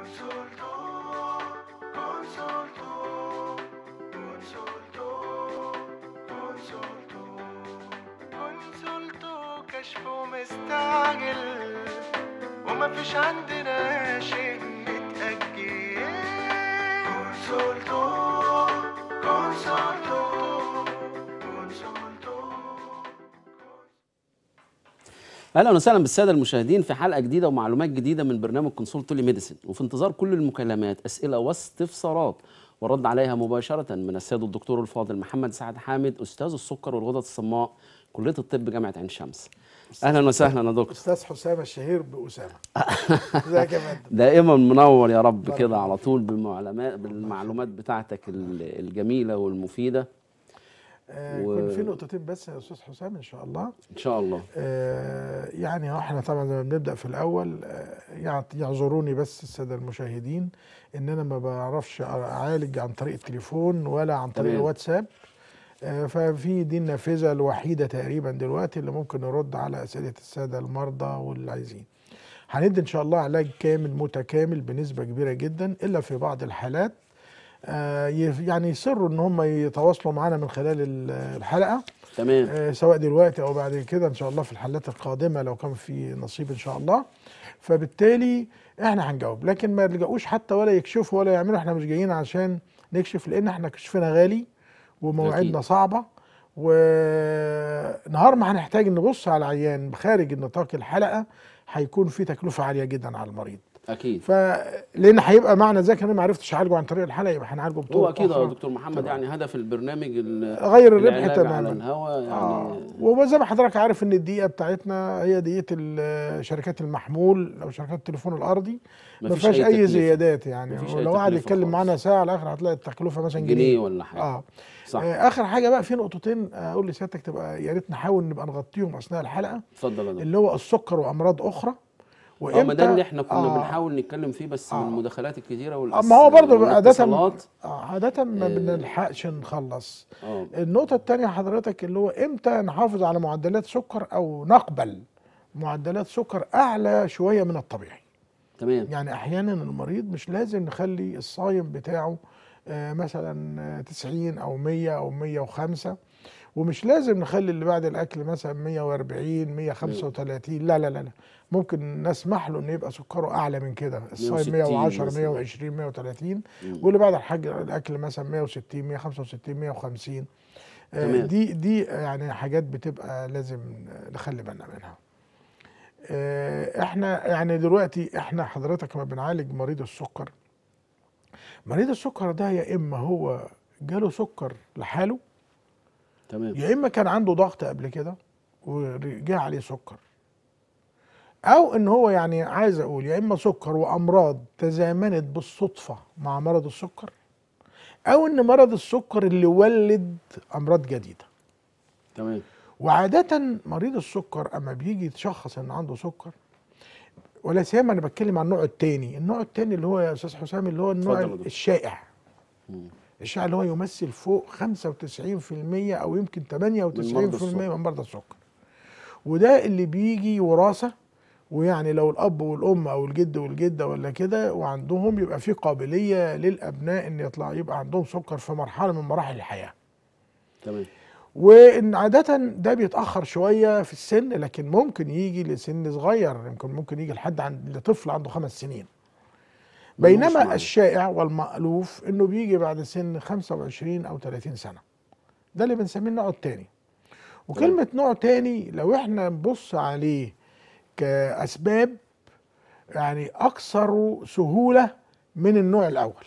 كشف ومستعجل وما فيش عندنا شيء متأجل كونسولتو كونسولتو كونسولتو اهلا وسهلا بالساده المشاهدين في حلقه جديده ومعلومات جديده من برنامج كونسولت لي ميديسن وفي انتظار كل المكالمات اسئله واستفسارات والرد عليها مباشره من السيد الدكتور الفاضل محمد سعد حامد استاذ السكر والغدد الصماء كليه الطب جامعه عين شمس اهلا وسهلا يا دكتور استاذ حسام الشهير باسامه ازيك يا فندم دائما منور يا رب بارك كده الله على طول بالمعلومات بالمعلومات بتاعتك ال- الجميله والمفيده آه و- يكون في نقطتين بس يا استاذ حسام ان شاء الله ان شاء الله آه يعني هو احنا طبعا لما بنبدا في الاول آه يعت- يعذروني بس الساده المشاهدين ان انا ما بعرفش اعالج عن طريق التليفون ولا عن طريق تمام. الواتساب آه ففي دي النافذه الوحيده تقريبا دلوقتي اللي ممكن نرد على اسئله الساده المرضى واللي عايزين هندي ان شاء الله علاج كامل متكامل بنسبه كبيره جدا الا في بعض الحالات آه، يف- يعني يصروا ان هم يتواصلوا معنا من خلال ال- الحلقه تمام آه، سواء دلوقتي او بعد كده ان شاء الله في الحلقات القادمه لو كان في نصيب ان شاء الله فبالتالي احنا هنجاوب لكن ما يلجأوش حتى ولا يكشفوا ولا يعملوا احنا مش جايين عشان نكشف لان احنا كشفنا غالي ومواعيدنا أكيد. صعبه ونهار ما هنحتاج نبص على العيان خارج نطاق الحلقه هيكون في تكلفه عاليه جدا على المريض اكيد فلان هيبقى معنى ذلك ان انا ما عرفتش اعالجه عن طريق الحلقه يبقى هنعالجه بطرق هو اكيد يا أخرى. دكتور محمد طبعاً. يعني هدف البرنامج ال- غير الربح العلاج على تماما الهواء يعني آه. وزي ما حضرتك عارف ان الدقيقه بتاعتنا هي دقيقه ال- شركات المحمول او شركات التليفون الارضي ما مفيش فيهاش أي اي تكلفة. زيادات يعني مفيش أي لو قعد تكلفة يتكلم خالص. معانا ساعه على الاخر هتلاقي التكلفه مثلا جنيه جنيه ولا حاجه اه صح آه، اخر حاجه بقى في نقطتين اقول لسيادتك تبقى يا ريت نحاول نبقى نغطيهم اثناء الحلقه اتفضل يا دكتور اللي هو السكر وامراض اخرى اه ما ده اللي احنا كنا آه، بنحاول نتكلم فيه بس من آه. المداخلات الكتيره والأس... اما هو برضه عاده والاتصالات آه، عاده ما آه. بنلحقش نخلص اه النقطة التانية حضرتك اللي هو امتى نحافظ على معدلات سكر او نقبل معدلات سكر اعلى شوية من الطبيعي تمام يعني احيانا المريض مش لازم نخلي الصايم بتاعه آه، مثلا آه، 90 او 100 او 105 ومش لازم نخلي اللي بعد الاكل مثلا 140 135 لا لا لا لا ممكن نسمح له انه يبقى سكره اعلى من كده الصايم 160 110 مثلاً. 120 130 مم. واللي بعد الحاج الاكل مثلا 160 165 150 آه، تمام. دي دي يعني حاجات بتبقى لازم نخلي بالنا منها آه، احنا يعني دلوقتي احنا حضرتك لما بنعالج مريض السكر مريض السكر ده يا اما هو جاله سكر لحاله تمام يا اما كان عنده ضغط قبل كده ورجع عليه سكر او ان هو يعني عايز اقول يا اما سكر وامراض تزامنت بالصدفه مع مرض السكر او ان مرض السكر اللي ولد امراض جديده تمام وعادة مريض السكر اما بيجي يتشخص ان عنده سكر ولا سيما انا بتكلم عن النوع الثاني، النوع الثاني اللي هو يا استاذ حسام اللي هو النوع اتفضل يا دكتور. الشائع مم. الشائع اللي هو يمثل فوق 95% او يمكن 98% مرضى السكر. من مرضى السكر. وده اللي بيجي وراثه ويعني لو الاب والام او الجد والجده ولا كده وعندهم يبقى في قابليه للابناء ان يطلع يبقى عندهم سكر في مرحله من مراحل الحياه. تمام وان عاده ده بيتاخر شويه في السن لكن ممكن يجي لسن صغير يمكن ممكن يجي لحد عند لطفل عنده خمس سنين ملوش بينما معنى. الشائع والمألوف انه بيجي بعد سن 25 او 30 سنه ده اللي بنسميه النوع الثاني وكلمه نوع تاني لو احنا نبص عليه كاسباب يعني اكثر سهوله من النوع الاول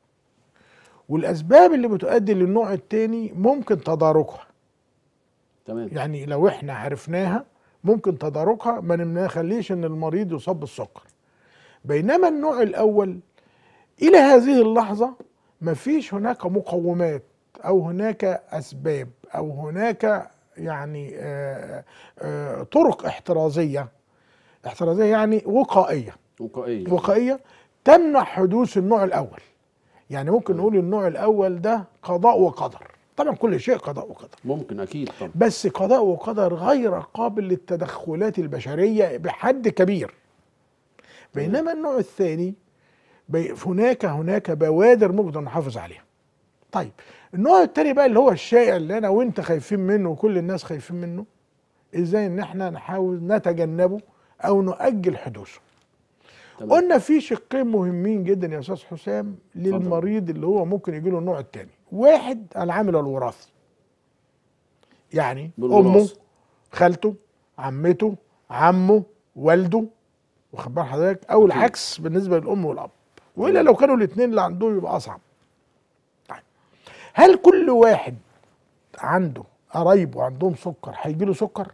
والاسباب اللي بتؤدي للنوع الثاني ممكن تداركها تمام يعني لو احنا عرفناها ممكن تداركها ما نخليش ان المريض يصاب بالسكر بينما النوع الاول الى هذه اللحظه ما فيش هناك مقومات او هناك اسباب او هناك يعني آه آه طرق احترازيه احترازيه يعني وقائيه وقائيه وقائيه تمنع حدوث النوع الاول يعني ممكن نقول النوع الاول ده قضاء وقدر طبعا كل شيء قضاء وقدر ممكن اكيد طبعا بس قضاء وقدر غير قابل للتدخلات البشريه بحد كبير بينما النوع الثاني بي- هناك هناك بوادر ممكن نحافظ عليها طيب النوع التاني بقى اللي هو الشائع اللي انا وانت خايفين منه وكل الناس خايفين منه ازاي ان احنا نحاول نتجنبه او نؤجل حدوثه تمام. قلنا في شقين مهمين جدا يا استاذ حسام للمريض اللي هو ممكن يجي له النوع الثاني واحد العامل الوراثي يعني امه بالوراثة. خالته عمته عمه والده واخد بال حضرتك او أكيد. العكس بالنسبه للام والاب والا لو كانوا الاثنين اللي عندهم يبقى اصعب طيب هل كل واحد عنده قرايبه عندهم سكر هيجي له سكر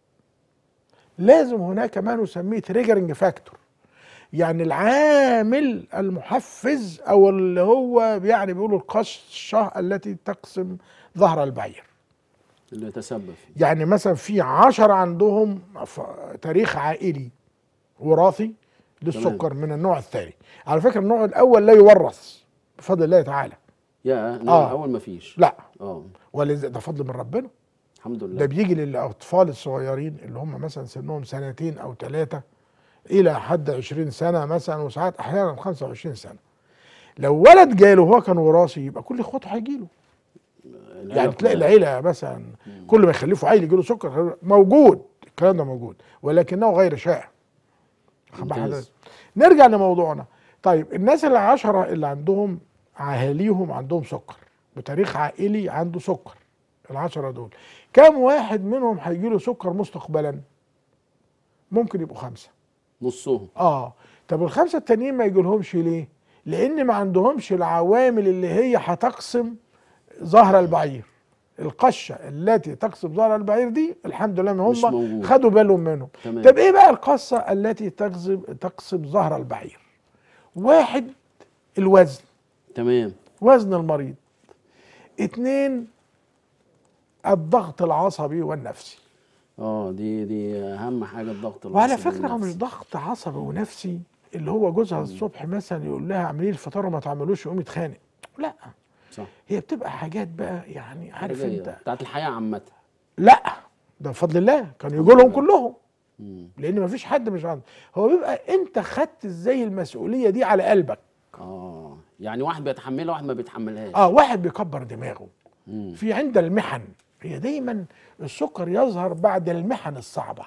لازم هناك ما نسميه تريجرنج فاكتور يعني العامل المحفز او اللي هو يعني بيقولوا القشه التي تقسم ظهر البعير اللي يتسبب فيه يعني مثلا في عشرة عندهم ف- تاريخ عائلي وراثي للسكر من النوع الثاني على فكرة النوع الأول لا يورث بفضل الله تعالى يا آه. نوع اول ما فيش لا اه ولذا ده فضل من ربنا الحمد ده لله بيجي للأطفال الصغيرين اللي هم مثلا سنهم سنتين أو ثلاثة إلى حد 20 سنة مثلا وساعات أحيانا 25 سنة لو ولد جاله وهو كان وراثي يبقى كل إخواته هيجيله العيلة يعني تلاقي كلها. العيله مثلا كل ما يخلفوا عيل يجيله سكر موجود الكلام ده موجود ولكنه غير شائع خد بال ممتاز. حضرتك؟ نرجع لموضوعنا طيب الناس العشرة اللي عندهم اهاليهم عندهم سكر بتاريخ عائلي عنده سكر العشرة دول كم واحد منهم هيجي له سكر مستقبلا ممكن يبقوا خمسة نصهم اه طب الخمسة التانيين ما يجيلهمش ليه لان ما عندهمش العوامل اللي هي هتقسم ظهر البعير القشه التي تقسم ظهر البعير دي الحمد لله ان مش هم موجود. خدوا بالهم منهم تمام. طب ايه بقى القصه التي تقسم تقسم ظهر البعير واحد الوزن تمام وزن المريض اتنين الضغط العصبي والنفسي اه دي دي اهم حاجه الضغط وعلى العصبي فكره هو والنفسي. مش ضغط عصبي ونفسي اللي هو جوزها الصبح مثلا يقول لها اعملي لي الفطار وما تعملوش يقوم يتخانق لا صح هي بتبقى حاجات بقى يعني عارف حاجة انت بتاعت الحياه عامه لا ده بفضل الله كانوا يجوا لهم كلهم مم. لان مفيش حد مش عنده هو بيبقى انت خدت ازاي المسؤوليه دي على قلبك اه يعني واحد بيتحملها واحد ما بيتحملهاش اه واحد بيكبر دماغه مم. في عند المحن هي دايما السكر يظهر بعد المحن الصعبه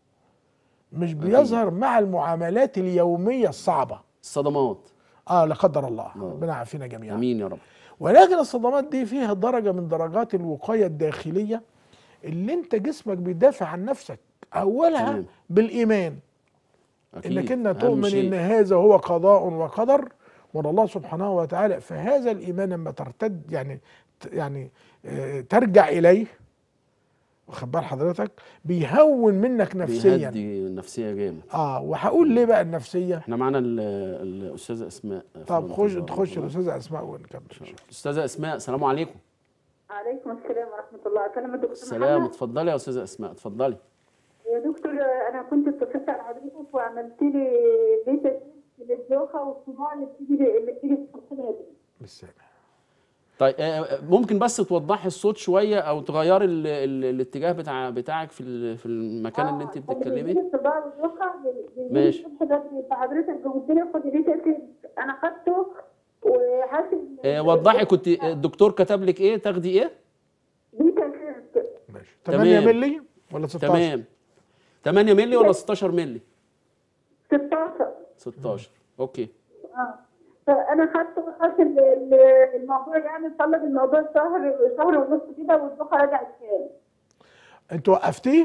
مش بيظهر مع المعاملات اليوميه الصعبه الصدمات اه لا قدر الله آه. ربنا يعافينا جميعا امين يا رب ولكن الصدمات دي فيها درجة من درجات الوقاية الداخلية اللي انت جسمك بيدافع عن نفسك اولها تمام. بالإيمان اكيد انك انت أهم تؤمن شيء. ان هذا هو قضاء وقدر من الله سبحانه وتعالى فهذا الإيمان لما ترتد يعني يعني آه، ترجع إليه واخد بال حضرتك بيهون منك نفسيا بيهدي النفسيه جامد اه وهقول ليه بقى النفسية احنا معانا ال- الاستاذه اسماء طب في خش الانتظار. تخش الأستاذة أسماء ونكمل استاذه اسماء السلام عليكم عليكم السلام ورحمة الله أكلم الدكتور السلام محمد اتفضلي يا استاذه اسماء اتفضلي يا دكتور أنا كنت اتصلت على حضرتك وعملت لي بيتا للدوخة والصداع اللي بتيجي اللي بتيجي في الصبح دي بالسلامة طيب آه، ممكن بس توضحي الصوت شويه او تغيري ال ال الاتجاه بتاع بتاعك في ال- في المكان اللي انت بتتكلمي بيجيلي الصداع والدوخة بيجيلي ماشي. الصبح بدري فحضرتك قلت لي خدي بيتا أنا خدته وحاسس آه، وضحي كنت الدكتور كتب لك ايه تاخدي ايه بيتا ماشي تمام. 8 مللي ولا 16 تمام 8 مللي ولا 16 مللي 16 16 اوكي اه فانا خدت خدت ال- ال- الموضوع يعني طلب الموضوع شهر شهر ونص كده والدوخه رجعت تاني انت وقفتيه؟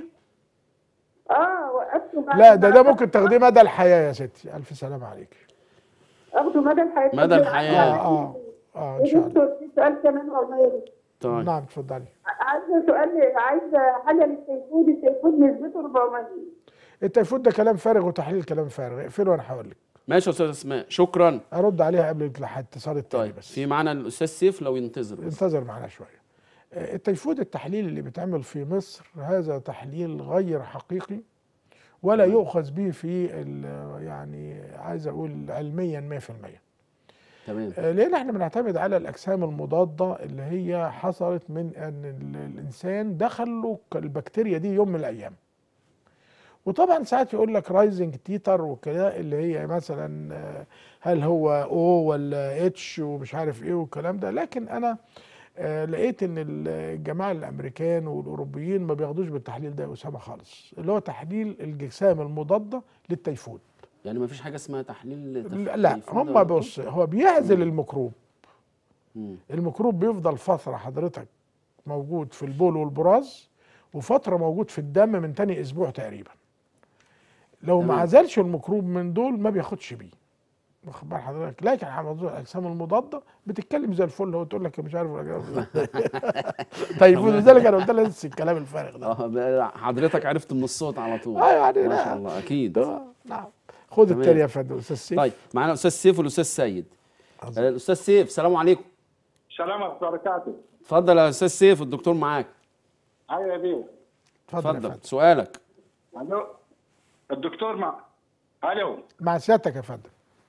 اه وقفته بعد لا ده ما ده أخدت- ممكن تاخديه مدى الحياه يا ستي الف سلامه عليك اخده مدى الحياه مدى الحياة. اه اه اه ان يا شاء الله دكتور في سؤال كمان والله يا دكتور. طيب نعم اتفضلي عايزه سؤال عايزه حاجه للتيفود التيفود نسبته 400 التيفود ده كلام فارغ وتحليل كلام فارغ اقفله وانا هقول لك ماشي يا استاذ اسماء شكرا ارد عليها قبل الاتصال التاني طيب بس في معانا الاستاذ سيف لو ينتظر بس. انتظر معنا شويه آه، التيفود التحليل اللي بيتعمل في مصر هذا تحليل غير حقيقي ولا يؤخذ به في ال- يعني عايز اقول علميا 100% تمام آه، لان احنا بنعتمد على الاجسام المضاده اللي هي حصلت من ان ال- الانسان دخل له البكتيريا دي يوم من الايام وطبعا ساعات يقول لك رايزنج تيتر وكده اللي هي مثلا آه، هل هو او ولا اتش ومش عارف ايه والكلام ده لكن انا آه، لقيت ان الجماعه الامريكان والاوروبيين ما بياخدوش بالتحليل ده يا اسامه خالص اللي هو تحليل الجسام المضاده للتيفود يعني ما فيش حاجه اسمها تحليل تف- لا تيفود هم يا دكتور؟ بص هو بيعزل الميكروب مم. الميكروب بيفضل فتره حضرتك موجود في البول والبراز وفتره موجود في الدم من تاني اسبوع تقريبا لو ما تمام. عزلش الميكروب من دول ما بياخدش بيه واخد بال حضرتك لكن على موضوع الاجسام المضاده بتتكلم زي الفل هو تقول لك مش عارف ولا طيب ولذلك انا قلت لها نفس الكلام الفارغ ده اه بقى حضرتك عرفت من الصوت على طول اه يعني ما لا. شاء الله اكيد ده- نعم خد تمام. التاني يا فندم استاذ سيف طيب معانا الاستاذ سيف والاستاذ سيد عظيم. آه، الاستاذ سيف السلام عليكم السلام عليكم وبركاته اتفضل يا استاذ سيف الدكتور معاك ايوه يا بيه اتفضل يا اتفضل فندم سؤالك الو الدكتور مع الو مع سيادتك يا فندم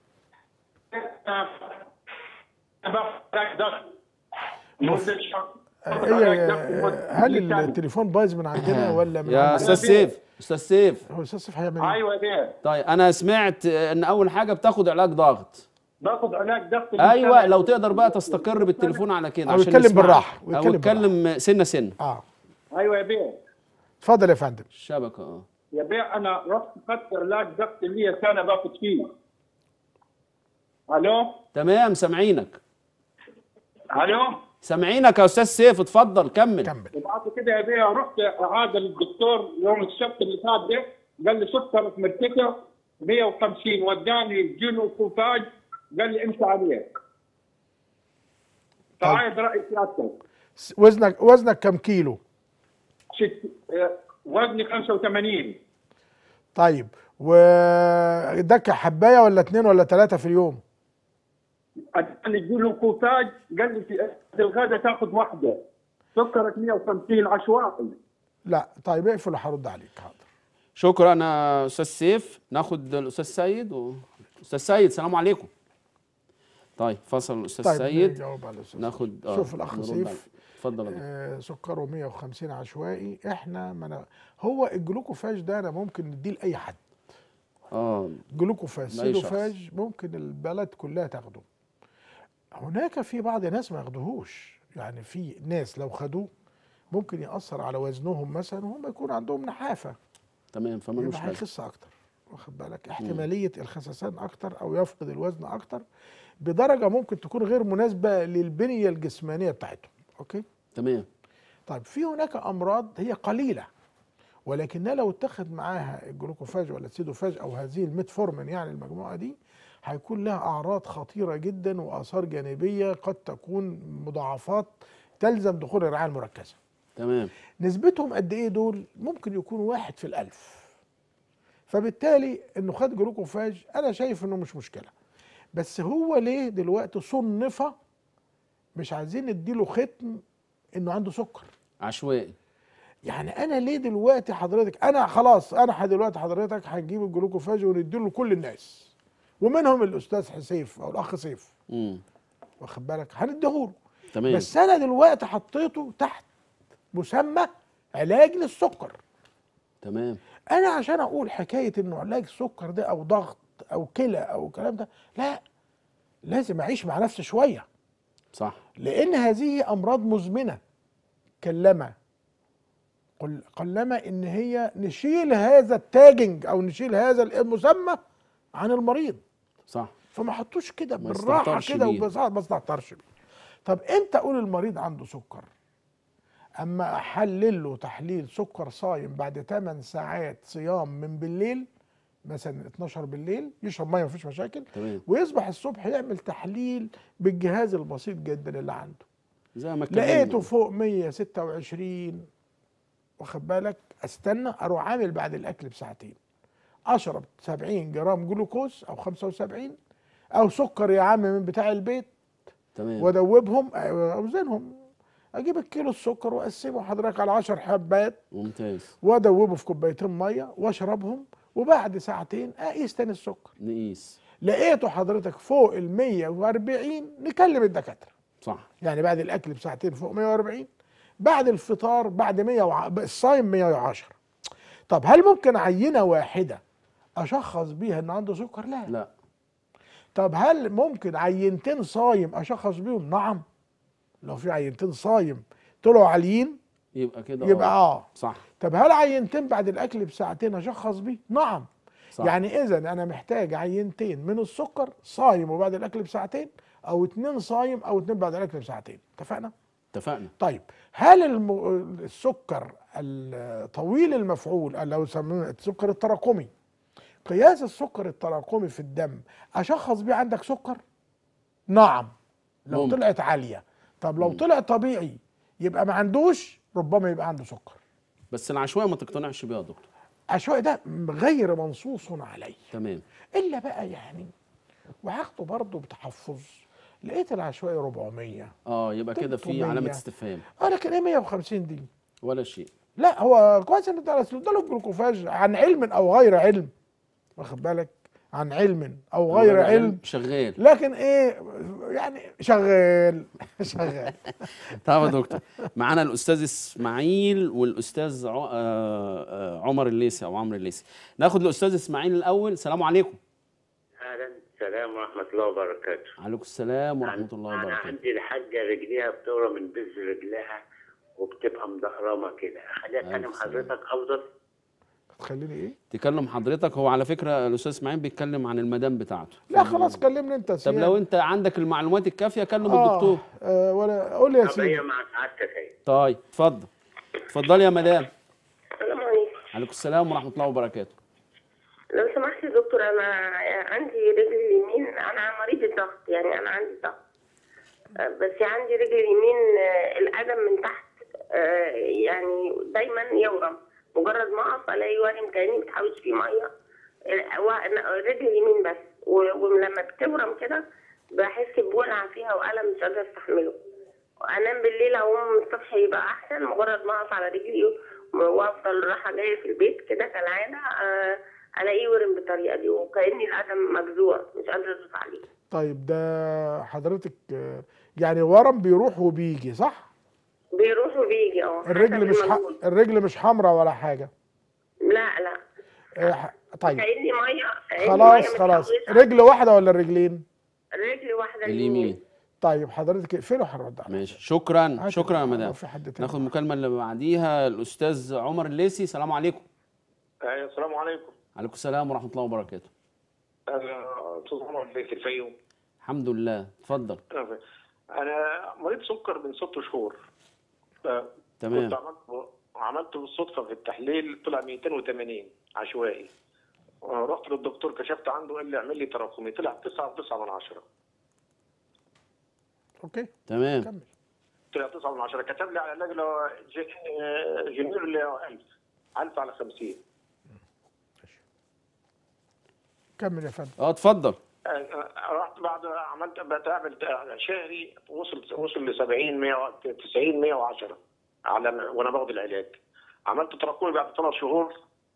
مدة شهر هي هل التليفون بايظ من عندنا ولا من يا عندنا؟ استاذ سيف استاذ سيف هو استاذ سيف هيعمل ايه؟ ايوه يا بيه طيب انا سمعت ان اول حاجه بتاخد علاج ضغط باخذ علاج ضغط ايوه لو تقدر بقى تستقر بالتليفون على كده أو عشان يتكلم نسمعك. بالراحة، او ويتكلم يتكلم سنه سنه اه ايوه يا بيه اتفضل يا فندم الشبكه اه يا بيه انا رحت اخذت علاج ضغط اللي سنه باخذ فيه الو تمام سامعينك الو سامعينك يا استاذ سيف اتفضل كمل كمل وبعد كده يا بيه رحت اعاد للدكتور يوم السبت اللي فات ده قال لي سكرك مرتفع 150 وداني جينو كوفاج قال لي امشي عليه فعايز راي سيادتك س- وزنك وزنك كم كيلو؟ ست آه، وزني 85 طيب ودك حبايه ولا اتنين ولا تلاته في اليوم؟ اداني جينو كوفاج قال لي في الغداء تاخذ واحده سكرك 150 عشوائي لا طيب اقفل وهرد عليك حاضر شكرا يا استاذ سيف ناخد الاستاذ سيد و... استاذ سيد السلام عليكم طيب فصل الاستاذ طيب سيد نجاوب على الأستاذ ناخد سيف. شوف الاخ نرد سيف عليه. اتفضل يا دكتور. آه سكره 150 عشوائي احنا من هو الجلوكوفاج ده انا ممكن نديه لاي حد اه جلوكوفاج لأي شخص. سيدوفاج ممكن البلد كلها تاخده هناك في بعض الناس ما ياخدوهوش يعني في ناس لو خدوه ممكن يأثر على وزنهم مثلا وهم يكون عندهم نحافة تمام فمالوش يبقى حاجه هيخس أكتر واخد بالك احتمالية الخسسان أكتر أو يفقد الوزن أكتر بدرجة ممكن تكون غير مناسبة للبنية الجسمانية بتاعتهم أوكي تمام طيب في هناك امراض هي قليله ولكنها لو اتخذ معاها الجلوكوفاج ولا السيدوفاج او هذه الميتفورمين يعني المجموعه دي هيكون لها اعراض خطيره جدا واثار جانبيه قد تكون مضاعفات تلزم دخول الرعايه المركزه. تمام نسبتهم قد ايه دول؟ ممكن يكون واحد في الالف. فبالتالي انه خد جلوكوفاج انا شايف انه مش مشكله. بس هو ليه دلوقتي صنف مش عايزين نديله ختم انه عنده سكر. عشوائي يعني انا ليه دلوقتي حضرتك انا خلاص انا دلوقتي حضرتك هنجيب الجلوكوفاج ونديله لكل الناس ومنهم الاستاذ حسيف او الاخ سيف امم واخد بالك هنديهوله تمام بس انا دلوقتي حطيته تحت مسمى علاج للسكر تمام انا عشان اقول حكايه انه علاج سكر ده او ضغط او كلى او الكلام ده لا لازم اعيش مع نفسي شويه صح لان هذه امراض مزمنه كلما قل قلما ان هي نشيل هذا التاجنج او نشيل هذا المسمى عن المريض صح فما حطوش كده ما بالراحه يستهترش كده بيه. وبساطه ما استهترش بيه طب امتى اقول المريض عنده سكر اما احلل له تحليل سكر صايم بعد 8 ساعات صيام من بالليل مثلا 12 بالليل يشرب ميه مفيش مشاكل تمام ويصبح الصبح يعمل تحليل بالجهاز البسيط جدا اللي عنده زي ما اتكلمنا. لقيته فوق 126 واخد بالك استنى اروح عامل بعد الاكل بساعتين اشرب 70 جرام جلوكوز او 75 او سكر يا عم من بتاع البيت تمام وادوبهم اوزنهم اجيب الكيلو السكر واقسمه حضرتك على 10 حبات ممتاز وادوبه في كوبايتين ميه واشربهم وبعد ساعتين اقيس تاني السكر نقيس لقيته حضرتك فوق ال 140 نكلم الدكاتره صح يعني بعد الاكل بساعتين فوق 140 بعد الفطار بعد 100 وع... الصايم 110 طب هل ممكن عينه واحده اشخص بيها ان عنده سكر لا لا طب هل ممكن عينتين صايم اشخص بيهم نعم لو في عينتين صايم طلعوا عاليين يبقى كده يبقى اه صح طب هل عينتين بعد الاكل بساعتين اشخص بيه نعم صح. يعني اذا انا محتاج عينتين من السكر صايم وبعد الاكل بساعتين او اتنين صايم او اتنين بعد الاكل بساعتين اتفقنا اتفقنا طيب هل الم... السكر الطويل المفعول اللي هو يسمونه السكر التراكمي قياس السكر التراكمي في الدم اشخص بيه عندك سكر نعم لو ممكن. طلعت عاليه طب لو طلع طبيعي يبقى ما عندوش ربما يبقى عنده سكر بس العشوائيه ما تقتنعش بيها يا دكتور عشوائي ده غير منصوص عليه تمام الا بقى يعني وهاخده برضه بتحفظ لقيت العشوائي 400 اه يبقى كده في 300. علامه استفهام اه لكن ايه 150 دي ولا شيء لا هو كويس ان ده ده له الجلوكوفاج عن علم او غير علم واخد بالك عن علم او غير علم شغال لكن ايه يعني شغال شغال طب يا دكتور معانا الاستاذ اسماعيل والاستاذ ع- آه، آه، عمر الليسي او عمرو الليسي ناخد الاستاذ اسماعيل الاول السلام عليكم اهلا السلام ورحمه الله وبركاته عليكم السلام ورحمه الله انا وبركاته عندي الحاجه رجليها بتورم من بز رجلها وبتبقى مدهرمه كده اخليها ألف اكلم سلامة. حضرتك افضل تخليني ايه تكلم حضرتك هو على فكره الاستاذ اسماعيل بيتكلم عن المدام بتاعته لا خلاص كلمني انت طب سيان. لو انت عندك المعلومات الكافيه كلم آه الدكتور آه ولا قول لي يا طب هي سيدي مع سعادتك اهي طيب اتفضل اتفضلي يا مدام السلام عليكم عليكم السلام ورحمه الله وبركاته لو سمحت يا دكتور انا عندي رجل اليمين انا مريضة ضغط يعني انا عندي ضغط آه، بس عندي رجل اليمين آه، القدم من تحت آه، يعني دايما يورم مجرد ما اقف الاقي ورم كاني بتحوش فيه ميه آه، و- رجل اليمين بس و- ولما بتورم كده بحس بولع فيها والم مش قادره استحمله انام بالليل اقوم الصبح يبقى احسن مجرد ما اقف على رجلي وافضل رايحه جايه في البيت كده كالعاده آه، الاقيه ورم بالطريقه دي وكاني القدم مجزوع مش قادره ادوس عليه طيب ده حضرتك آه، يعني ورم بيروح وبيجي صح بيروح وبيجي اه الرجل حسب مش ح... المجهود. الرجل مش حمراء ولا حاجه لا لا آه، ح- طيب كاني ميه كأني خلاص مية خلاص متحوشة. رجل واحده ولا الرجلين رجل واحده اليمين طيب حضرتك اقفله هرد عليك. ماشي شكرا عادي، شكرا يا لو مدام في حد تاني. ناخد المكالمه اللي بعديها الاستاذ عمر الليسي السلام عليكم أيوة، السلام عليكم عليكم السلام ورحمه الله وبركاته انا استاذ عمر في الفيوم الحمد لله اتفضل انا مريض سكر من ست شهور ف- تمام. كنت عملت عملت بالصدفه في التحليل طلع 280 عشوائي رحت للدكتور كشفت عنده قال لي اعمل لي تراكمي طلع 9 9 من 10 اوكي تمام كمل طلع 9 من 10 كتب لي على علاج اللي هو ج- آه، جنير اللي هو 1000 1000 على 50 كمل يا فندم اه اتفضل رحت بعد عملت بتعمل شهري وصل وصل ل 70 100 90 110 على وانا باخد العلاج عملت تراكمي بعد ثلاث شهور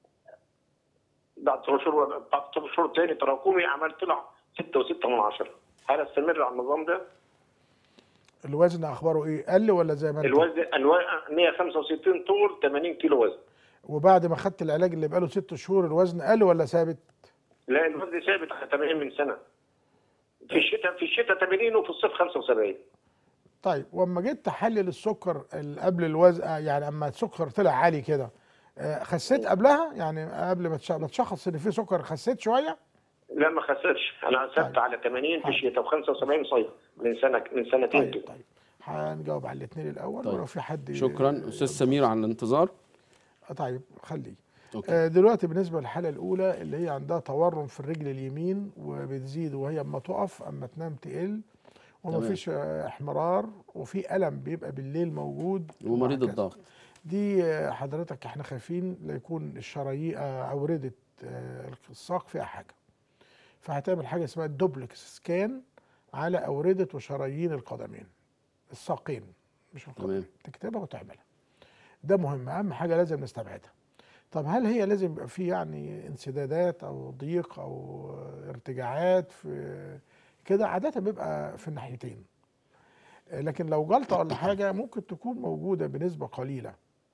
بعد ثلاث شهور بعد ثلاث شهور تاني تراكمي عملت طلع 6 و6 من 10 هل استمر على النظام ده؟ الوزن اخباره ايه قل ولا زي ما انت الوزن الو- 165 طول 80 كيلو وزن وبعد ما خدت العلاج اللي بقاله ست شهور الوزن قل ولا ثابت لا الوزن ثابت على 80 من سنه في الشتاء في الشتاء 80 وفي الصيف 75 طيب واما جيت تحلل السكر ال- قبل الوزن آه، يعني اما السكر طلع عالي كده آه، خسيت قبلها يعني قبل ما تش- ما تشخص ان في سكر خسيت شويه لا ما خسرش انا ثبت طيب. على 80 في طيب. الشتاء و75 صيف من سنه من سنتين طيب كده طيب هنجاوب على الاثنين الاول طيب. ولو في حد شكرا استاذ سمير على الانتظار آه، طيب خليه اوكي آه، دلوقتي بالنسبه للحاله الاولى اللي هي عندها تورم في الرجل اليمين وبتزيد وهي اما تقف اما تنام تقل تمام. ومفيش آه، احمرار وفي الم بيبقى بالليل موجود ومريض وهكذا. الضغط دي آه، حضرتك احنا خايفين لا يكون الشرايين آه، اوردة آه، الساق فيها حاجه فهتعمل حاجه اسمها الدوبلكس سكان على اوردة وشرايين القدمين الساقين مش القدمين تمام. تكتبها وتعملها ده مهم اهم حاجه لازم نستبعدها طب هل هي لازم يبقى في يعني انسدادات او ضيق او ارتجاعات في كده عاده بيبقى في الناحيتين لكن لو جلطه ولا حاجه ممكن تكون موجوده بنسبه قليله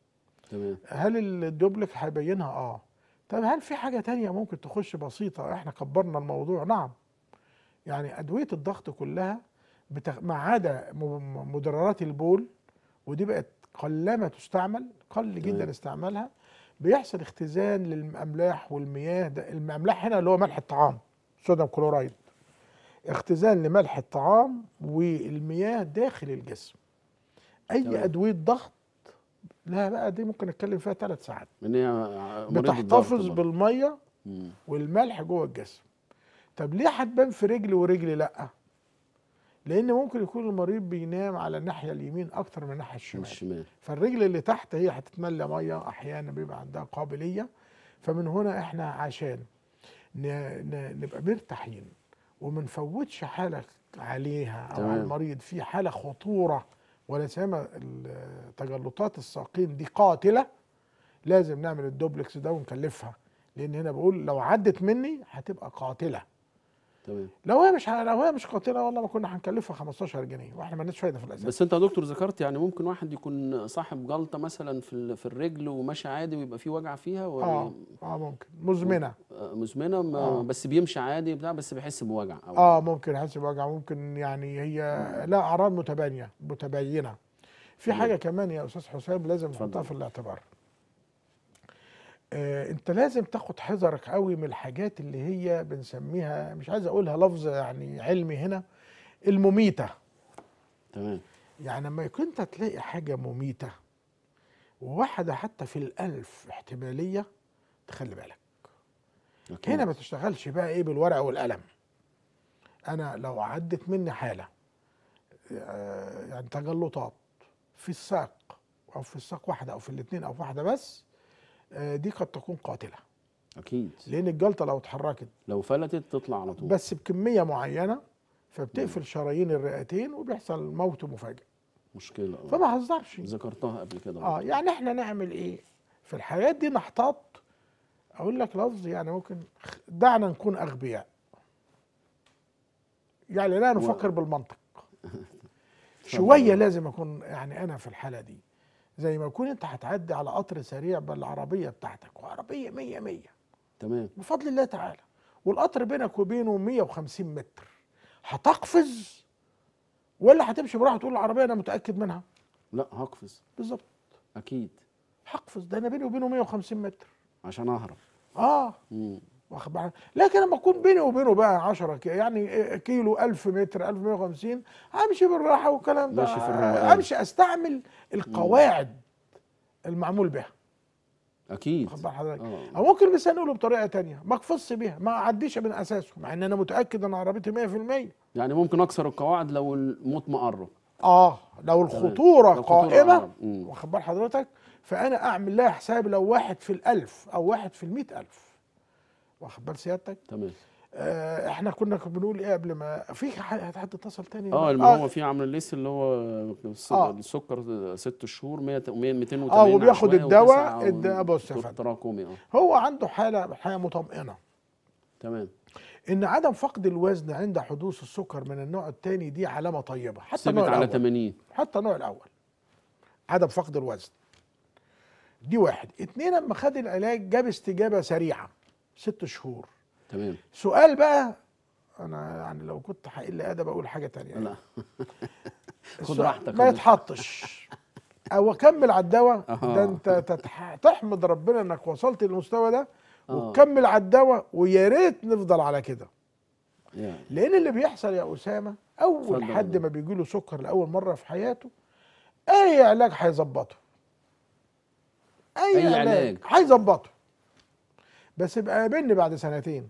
تمام هل الدوبلك هيبينها اه طب هل في حاجه تانية ممكن تخش بسيطه احنا كبرنا الموضوع نعم يعني ادويه الضغط كلها بتخ... ما عدا م- مدررات البول ودي بقت قلما تستعمل قل جدا تمام. استعمالها بيحصل اختزان للاملاح والمياه ده الاملاح هنا اللي هو ملح الطعام صوديوم كلورايد اختزان لملح الطعام والمياه داخل الجسم اي تمام. ادويه ضغط لا بقى دي ممكن نتكلم فيها ثلاث ساعات ان هي مريض الضغط بتحتفظ برضه. بالميه مم. والملح جوه الجسم طب ليه هتبان في رجل ورجل لا لان ممكن يكون المريض بينام على الناحيه اليمين اكتر من الناحيه من الشمال الشمال فالرجل اللي تحت هي هتتملى ميه احيانا بيبقى عندها قابليه فمن هنا احنا عشان ن- ن- نبقى مرتاحين وما نفوتش حاله عليها او تمام. على المريض في حاله خطوره ولا سيما ال- تجلطات الساقين دي قاتله لازم نعمل الدوبلكس ده ونكلفها لان هنا بقول لو عدت مني هتبقى قاتله تمام لو هي مش لو هي مش قاتله والله ما كنا هنكلفها 15 جنيه واحنا ما لناش فايده في الاساس بس انت يا دكتور ذكرت يعني ممكن واحد يكون صاحب جلطه مثلا في ال- في الرجل وماشي عادي ويبقى فيه وجع فيها ولا اه اه ممكن مزمنه آه، مزمنه ما آه. بس بيمشي عادي بتاع بس بيحس بوجع أو اه ممكن يحس بوجع ممكن يعني هي لا اعراض متباينه متباينه في تمام. حاجه كمان يا استاذ حسام لازم اتفضل. نحطها في الاعتبار آه انت لازم تاخد حذرك قوي من الحاجات اللي هي بنسميها مش عايز اقولها لفظ يعني علمي هنا المميته تمام يعني لما يكون انت تلاقي حاجه مميته وواحده حتى في الالف احتماليه تخلي بالك أكيد. هنا ما تشتغلش بقى ايه بالورقه والقلم انا لو عدت مني حاله آه، يعني تجلطات في الساق او في الساق واحده او في الاثنين او في واحده بس آه، دي قد تكون قاتله اكيد لان الجلطه لو اتحركت لو فلتت تطلع على طول بس بكميه معينه فبتقفل شرايين الرئتين وبيحصل موت مفاجئ مشكله آه. فما هزرش ذكرتها قبل كده اه برضه. يعني احنا نعمل ايه في الحاجات دي نحتاط اقول لك لفظ يعني ممكن خ- دعنا نكون اغبياء يعني لا نفكر بالمنطق شويه لازم اكون يعني انا في الحاله دي زي ما يكون انت هتعدي على قطر سريع بالعربيه بتاعتك وعربيه 100 100 تمام بفضل الله تعالى والقطر بينك وبينه 150 متر هتقفز ولا هتمشي براحه تقول العربيه انا متاكد منها لا هقفز بالظبط اكيد هقفز ده انا بيني وبينه 150 متر عشان اهرب اه مم. واخد بالك لكن لما اكون بيني وبينه بقى 10 كي يعني كيلو 1000 متر 1150 امشي بالراحه والكلام ده ماشي في الروقان. امشي استعمل القواعد المعمول بها اكيد واخد بال حضرتك آه. او ممكن مثلا نقوله بطريقه تانية ما اقفزش بيها ما اعديش من اساسه مع ان انا متاكد ان عربيتي 100% يعني ممكن اكسر القواعد لو الموت مقرب اه لو الخطوره لو الخطورة قائمه قرب. مم. واخد بال حضرتك فانا اعمل لها حساب لو واحد في الالف او واحد في المئة الف واخد بال سيادتك تمام آه احنا كنا بنقول ايه قبل ما في حد حد اتصل تاني اه اللي هو في عمل الليست اللي هو الس- آه. السكر ست شهور 100 280 آه، وبياخد عشوائي الدواء، وتسعة الدواء بص يا دكتور فندم. تراكمي اه هو عنده حاله حاله مطمئنه تمام ان عدم فقد الوزن عند حدوث السكر من النوع الثاني دي علامه طيبه حتى ثبت النوع على الاول 80 حتى النوع الاول عدم فقد الوزن دي واحد اتنين لما خد العلاج جاب استجابه سريعه ست شهور تمام سؤال بقى انا يعني لو كنت هقل ادب اقول حاجه تانية لا خد السؤال راحتك ما يا يتحطش او اكمل على الدواء أها. ده انت تتح... تحمد ربنا انك وصلت للمستوى ده آه. وتكمل على الدواء ويا ريت نفضل على كده يعني لان اللي بيحصل يا اسامه اول اتفضل يا حد دكتور. ما بيجي له سكر لاول مره في حياته اي علاج هيظبطه اي, أي علاج علاج. هيظبطه بس يبقى قابلني بعد سنتين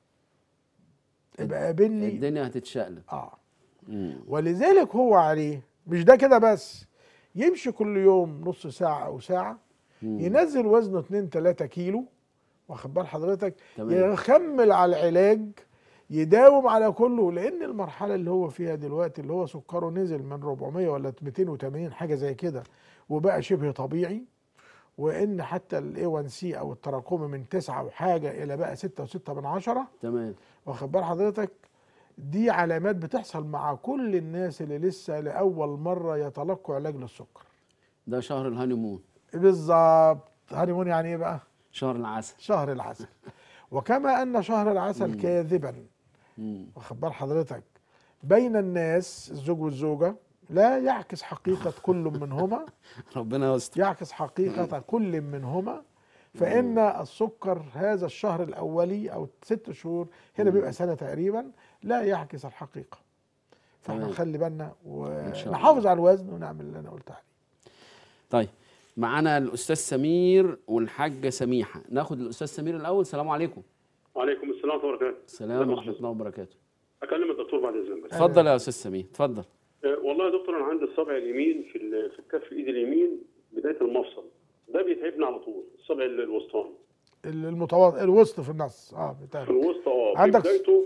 يبقى قابلني الدنيا هتتشقلب اه مم. ولذلك هو عليه مش ده كده بس يمشي كل يوم نص ساعة أو ساعة مم. ينزل وزنه 2 3 كيلو واخد بال حضرتك تمام. يكمل على العلاج يداوم على كله لأن المرحلة اللي هو فيها دلوقتي اللي هو سكره نزل من 400 ولا 280 حاجة زي كده وبقى شبه طبيعي وإن حتى الاي 1 سي أو التراكمي من 9 وحاجة إلى بقى 6 و6 من عشرة تمام واخد بال حضرتك دي علامات بتحصل مع كل الناس اللي لسه لأول مرة يتلقوا علاج للسكر ده شهر الهانيمون بالظبط هانيمون يعني ايه بقى شهر العسل شهر العسل وكما ان شهر العسل مم. كاذبا مم. واخد بال حضرتك بين الناس الزوج والزوجه لا يعكس حقيقه كل منهما ربنا يستر يعكس حقيقه كل منهما فان السكر هذا الشهر الاولي او ست شهور هنا بيبقى سنه تقريبا لا يعكس الحقيقه فاحنا تمام. نخلي بالنا شاء الله. ونحافظ على الوزن ونعمل اللي انا قلت عليه طيب معانا الاستاذ سمير والحاجه سميحه ناخد الاستاذ سمير الاول السلام عليكم وعليكم السلام ورحمه الله وبركاته السلام ورحمه الله وبركاته اكلم الدكتور بعد اذنك بس اتفضل يا استاذ سمير اتفضل أه، والله يا دكتور انا عندي الصبع اليمين في ال- في الكف ايدي اليمين بدايه المفصل ده بيتعبني على طول الصبع ال- الوسطاني المتوسط الوسط في النص اه في بتاعي الوسط اه في عندك- بدايته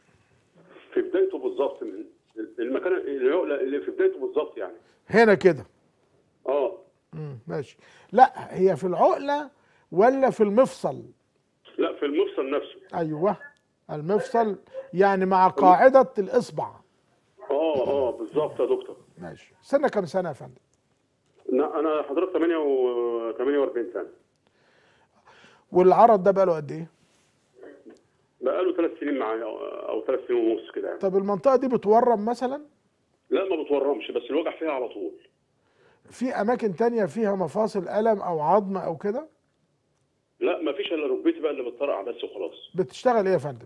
في بدايته بالظبط من المكان العقله اللي في بدايته بالظبط يعني هنا كده اه مم. ماشي لا هي في العقله ولا في المفصل لا في المفصل نفسه ايوه المفصل يعني مع قاعده الاصبع اه اه بالظبط يا دكتور ماشي سنه كام سنه يا فندم لا، انا حضرتك 8 و 48 سنه والعرض ده بقاله قد ايه بقاله ثلاث سنين معايا أو- او ثلاث سنين ونص كده يعني طب المنطقه دي بتورم مثلا لا ما بتورمش بس الوجع فيها على طول في اماكن تانية فيها مفاصل الم او عظم او كده لا ما فيش الا ركبتي بقى اللي بتطرقع بس وخلاص بتشتغل ايه يا فندم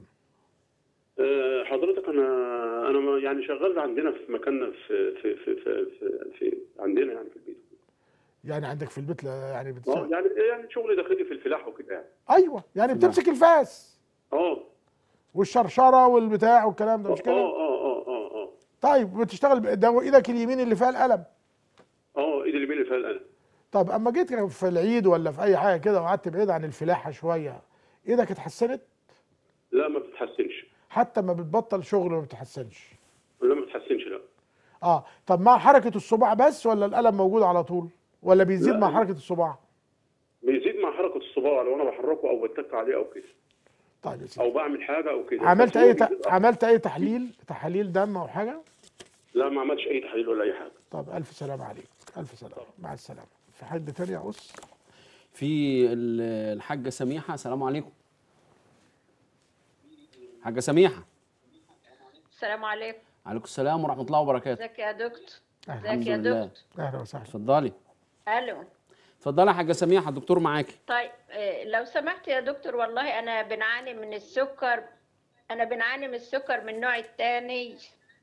أه، حضرتك انا انا ما- يعني شغال عندنا في مكاننا في في في في, في, في عندنا يعني في البيت يعني عندك في البيت لا- يعني اه بتشتغل يعني يعني شغل داخلي في الفلاح وكده يعني ايوه يعني بتمسك الفاس اه والشرشره والبتاع والكلام ده اه مش كده اه اه اه اه طيب بتشتغل ب- ده ايدك اليمين اللي فيها القلم اه ايدي اليمين اللي فيها القلم طب اما جيت في العيد ولا في اي حاجه كده وقعدت بعيد عن الفلاحه شويه ايدك اتحسنت لا ما بتتحسنش حتى ما بتبطل شغل ما بتحسنش لا ما بتتحسنش لا اه طب مع حركه الصباع بس ولا القلم موجود على طول ولا بيزيد لا. مع حركه الصباع بيزيد مع حركه الصباع لو انا بحركه او بتك عليه او كده طيب يا سيدي او بعمل حاجه او كده عملت بس هو اي ت... بيزيد أكتر. عملت اي تحليل تحاليل دم او حاجه لا ما عملتش اي تحليل ولا اي حاجه طب الف سلامه عليك الف سلامه مع السلامه في حد تاني يا قص في ال- الحاجه سميحه السلام عليكم حاجه سميحه السلام عليكم عليكم السلام ورحمه الله وبركاته ازيك يا دكتور أهلا. ازيك يا الحمد لله. دكتور اهلا وسهلا اتفضلي الو اتفضلي يا حاجه سميحه الدكتور معاكي طيب آه، لو سمحت يا دكتور والله انا بنعاني من السكر انا بنعاني من السكر من النوع الثاني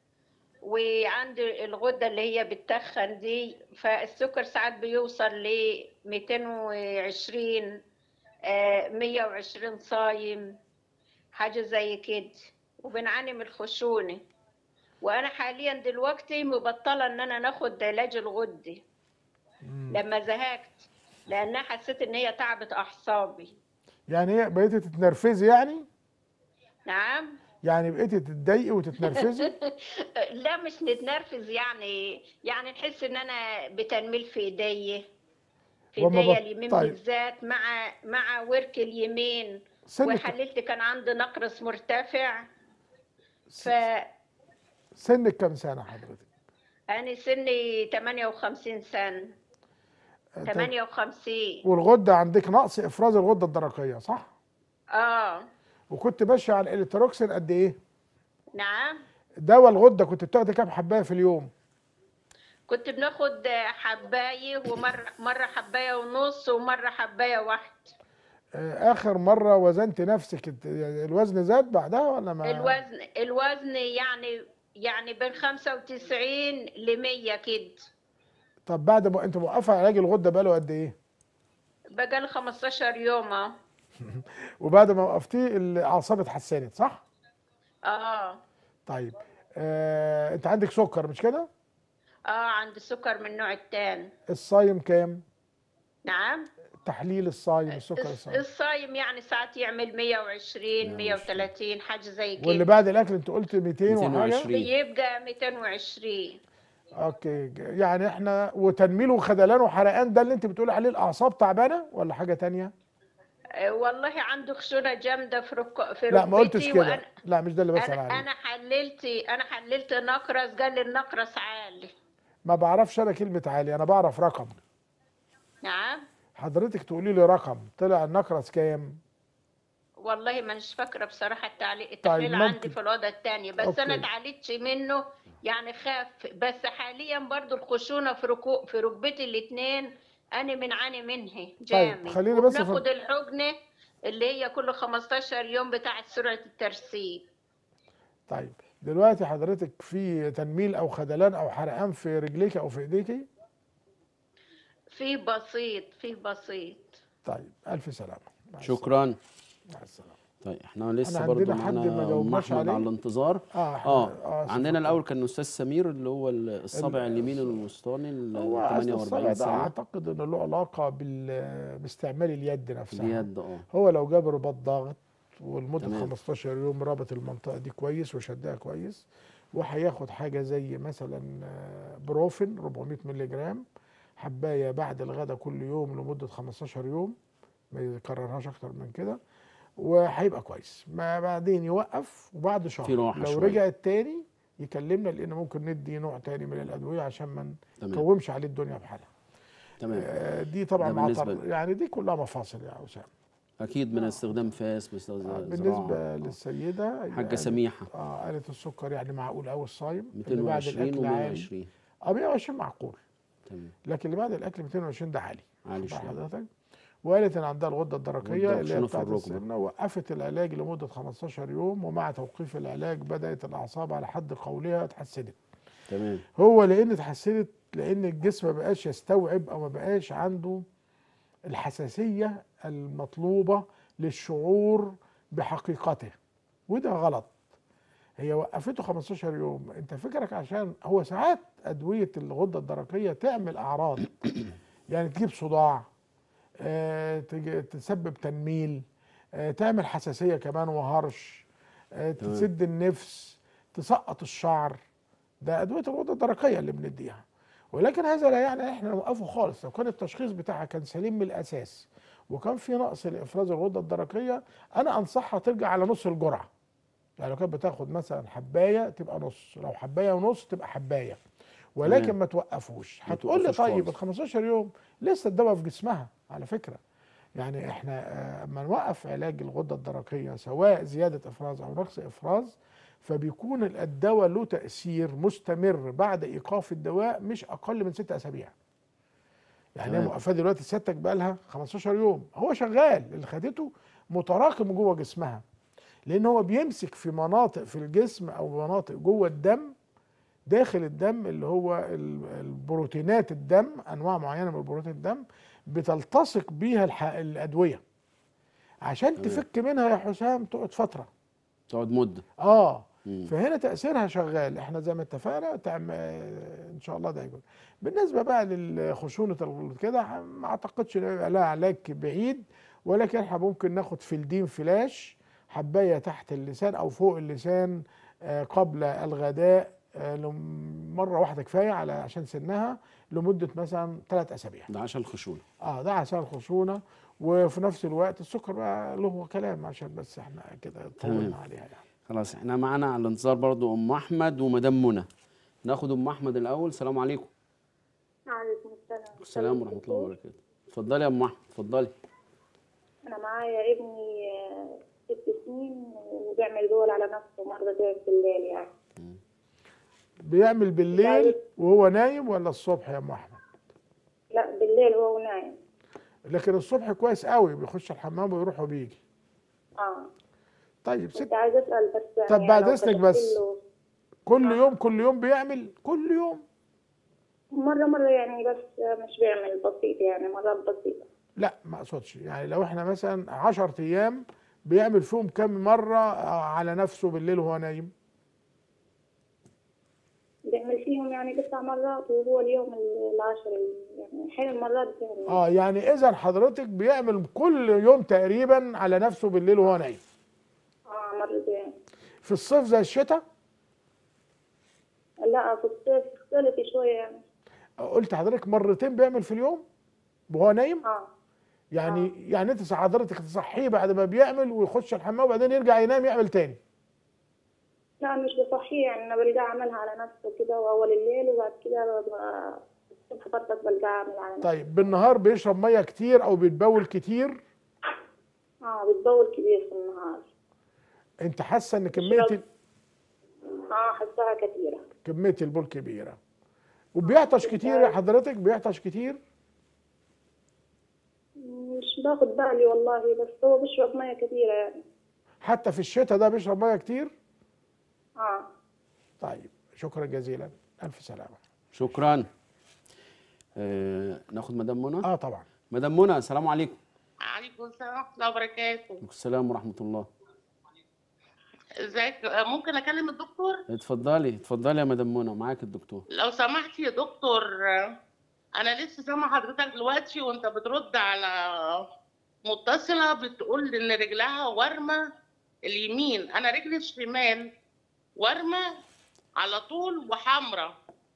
وعندي الغده اللي هي بتتخن دي فالسكر ساعات بيوصل ل 220 آه، 120 صايم حاجه زي كده وبنعاني من الخشونه وانا حاليا دلوقتي مبطله ان انا ناخد علاج الغده لما زهقت لانها حسيت ان هي تعبت اعصابي يعني ايه بقيتي تتنرفزي يعني نعم يعني بقيتي تتضايقي وتتنرفزي لا مش نتنرفز يعني يعني نحس ان انا بتنميل في ايدي في وما ايدي بط- اليمين طيب. بالذات مع مع ورك اليمين سنك وحللت كان عندي نقرس مرتفع ف سنك كام سنه حضرتك انا سني 58 سنه 58 والغده عندك نقص افراز الغده الدرقيه صح اه وكنت ماشيه على الالكتروكسين قد ايه نعم دواء الغده كنت بتاخدي كام حبايه في اليوم كنت بناخد حبايه ومره مره حبايه ونص ومره حبايه واحده آه، اخر مره وزنت نفسك الت- يعني الوزن زاد بعدها ولا ما الوزن الوزن يعني يعني بين 95 ل 100 كده طب بعد ما انت موقفه علاج الغده بقاله قد ايه بقى لي 15 يوم اهو وبعد ما وقفتيه الاعصاب اتحسنت صح اه طيب آه، انت عندك سكر مش كده اه عندي سكر من النوع التاني الصايم كام نعم تحليل الصايم السكر الص- الصايم الصايم يعني ساعات يعمل 120 130 حاجه زي واللي كده بعد الاكل انت قلت 200 وحاجه 220. بيبقى 220 اوكي ج- يعني احنا وتنميل وخدلان وحرقان ده اللي انت بتقولي عليه الاعصاب تعبانه ولا حاجه تانية آه، والله عنده خشونه جامده في رك... في لا ما قلتش ركبتي كده وأنا لا مش ده اللي بسال انا عليه انا حللت انا حللت نقرس قال لي النقرس عالي ما بعرفش انا كلمه عالي انا بعرف رقم نعم حضرتك تقولي لي رقم طلع النقرس كام والله ما مش فاكره بصراحه التعليق التحليل ممكن. عندي في الوضع الثاني بس أوكي. انا اتعالجتش منه يعني خاف بس حاليا برضو الخشونه في ركو في ركبتي الاثنين انا بنعاني منها جامد خلينا بس في- وبناخد الحقنه اللي هي كل 15 يوم بتاعه سرعه الترسيب طيب دلوقتي حضرتك في تنميل او خدلان او حرقان في رجليك او في ايديكي فيه بسيط فيه بسيط طيب الف سلامه مع شكرا السلامة. مع السلامه طيب احنا لسه أنا برضه عندنا حد ما معانا ام جاوبناش احمد عليه. على الانتظار اه إحنا- اه آسف. عندنا الاول كان الاستاذ سمير اللي هو الصابع اليمين الوسطاني ال هو أصل 48 الصلع ده سنه اعتقد انه له علاقه بال... باستعمال اليد نفسها اليد اه هو لو جاب رباط ضاغط ولمده تمام. 15 يوم رابط المنطقه دي كويس وشدها كويس وهياخد حاجه زي مثلا آه، بروفين 400 مللي جرام حبايه بعد الغداء كل يوم لمده 15 يوم ما يكررهاش اكتر من كده وهيبقى كويس ما بعدين يوقف وبعد شهر في راحة لو شوية. رجعت تاني يكلمنا لان ممكن ندي نوع تاني من الادويه عشان ما تمام نقومش عليه الدنيا بحالها تمام آه، دي طبعا ده مع بالنسبة طر... ل- يعني دي كلها مفاصل يا اسامه اكيد من استخدام فاس باستخدام آه، زراعة. بالنسبه آه. للسيده حاجه قالت- سميحه اه قالت السكر يعني معقول قوي الصايم اللي بعد 220 الاكل عالي و120 اه 120 معقول تمام لكن اللي بعد الاكل 220 ده عالي عالي واخد شويه بال حضرتك وقالت ان عندها الغده الدرقيه غدة اللي هي وخشونة في بتاعت الركبة. السمنه وقفت العلاج لمده 15 يوم ومع توقيف العلاج بدات الاعصاب على حد قولها اتحسنت تمام هو لان اتحسنت لان الجسم ما بقاش يستوعب او ما بقاش عنده الحساسيه المطلوبه للشعور بحقيقته وده غلط هي وقفته 15 يوم انت فكرك عشان هو ساعات ادويه الغده الدرقيه تعمل اعراض يعني تجيب صداع آه، تج- تسبب تنميل آه، تعمل حساسيه كمان وهرش آه، تمام. تسد النفس تسقط الشعر ده ادويه الغده الدرقيه اللي بنديها ولكن هذا لا يعني احنا نوقفه خالص لو كان التشخيص بتاعها كان سليم من الاساس وكان في نقص لافراز الغده الدرقيه انا انصحها ترجع على نص الجرعه يعني لو كانت بتاخد مثلا حبايه تبقى نص لو حبايه ونص تبقى حبايه ولكن تمام. ما توقفوش ما هتقول لي توقفوش طيب ال خالص. 15 يوم لسه الدواء في جسمها على فكره يعني احنا آه، اما نوقف علاج الغده الدرقيه سواء زياده افراز او نقص افراز فبيكون الدواء له تاثير مستمر بعد ايقاف الدواء مش اقل من ست اسابيع يعني هي تمام. موقفه دلوقتي سيادتك بقى لها 15 يوم هو شغال اللي خدته متراكم جوه جسمها لان هو بيمسك في مناطق في الجسم او مناطق جوه الدم داخل الدم اللي هو ال- البروتينات الدم انواع معينه من بروتين الدم بتلتصق بيها الح- الادويه عشان تمام. تفك منها يا حسام تقعد فتره تقعد مده اه مم. فهنا تاثيرها شغال احنا زي ما اتفقنا تعم... ان شاء الله ده يكون بالنسبه بقى للخشونه ال- كده ما اعتقدش ان يبقى لها علاج بعيد ولكن احنا ممكن ناخد فلدين فلاش حبايه تحت اللسان او فوق اللسان آه، قبل الغداء آه، لم- مره واحده كفايه على عشان سنها لمده مثلا ثلاث اسابيع ده عشان الخشونه اه ده عشان الخشونه وفي نفس الوقت السكر بقى له كلام عشان بس احنا كده تمام. طولنا عليها يعني خلاص احنا معانا على الانتظار برضو ام احمد ومدام منى ناخد ام احمد الاول السلام عليكم عليكم السلام السلام ورحمه الله وبركاته اتفضلي يا ام احمد اتفضلي انا معايا ابني آه، ست سنين وبيعمل دول على نفسه مرة تعب بالليل يعني بيعمل بالليل بعد- وهو نايم ولا الصبح يا ام احمد لا بالليل وهو نايم لكن الصبح كويس قوي بيخش الحمام ويروح وبيجي اه طيب ست كنت عايزة اسأل بس يعني طب بعد لو إذنك كتبت بس. له كل يوم كل يوم بيعمل كل يوم مرة مرة يعني بس مش بيعمل بسيط يعني مرات بسيطة لا ما اقصدش يعني لو احنا مثلا 10 ايام بيعمل فيهم كم مره على نفسه بالليل وهو نايم بيعمل فيهم يعني تسع مرات وهو اليوم العاشر يعني حين المرات يعني اه يعني اذا حضرتك بيعمل كل يوم تقريبا على نفسه بالليل وهو نايم اه مرتين في الصيف زي الشتاء لا في الصيف اختلف شوية يعني قلت حضرتك مرتين بيعمل في اليوم وهو نايم اه يعني يعني انت حضرتك تصحيه بعد ما بيعمل ويخش الحمام وبعدين يرجع ينام يعمل تاني لا مش بصحيه يعني انا بلقاه عملها على نفسه كده واول الليل وبعد كده ب- الصبح برضك بلقاه عامل على نفسه. طيب بالنهار بيشرب ميه كتير او بيتبول كتير اه بتبول كبير في النهار انت حاسه ان كميه ال- اه حسها كثيرة كميه البول كبيره وبيعطش كتير يا حضرتك بيعطش كتير مش باخد بالي والله بس هو بيشرب مية كثيرة يعني حتى في الشتاء ده بيشرب ميه كتير اه طيب شكرا جزيلا الف سلامه شكرا آه ناخد مدام منى اه طبعا مدام منى السلام عليكم عليكم السلام ورحمة الله وبركاته وعليكم السلام ورحمه الله ازيك آه، ممكن اكلم الدكتور اتفضلي اتفضلي يا مدام منى معاك الدكتور لو سمحت يا دكتور آه، انا لسه سامعه حضرتك دلوقتي وانت بترد على متصلة بتقول ان رجلها ورمة اليمين انا رجلي الشمال ورمة على طول وحمرة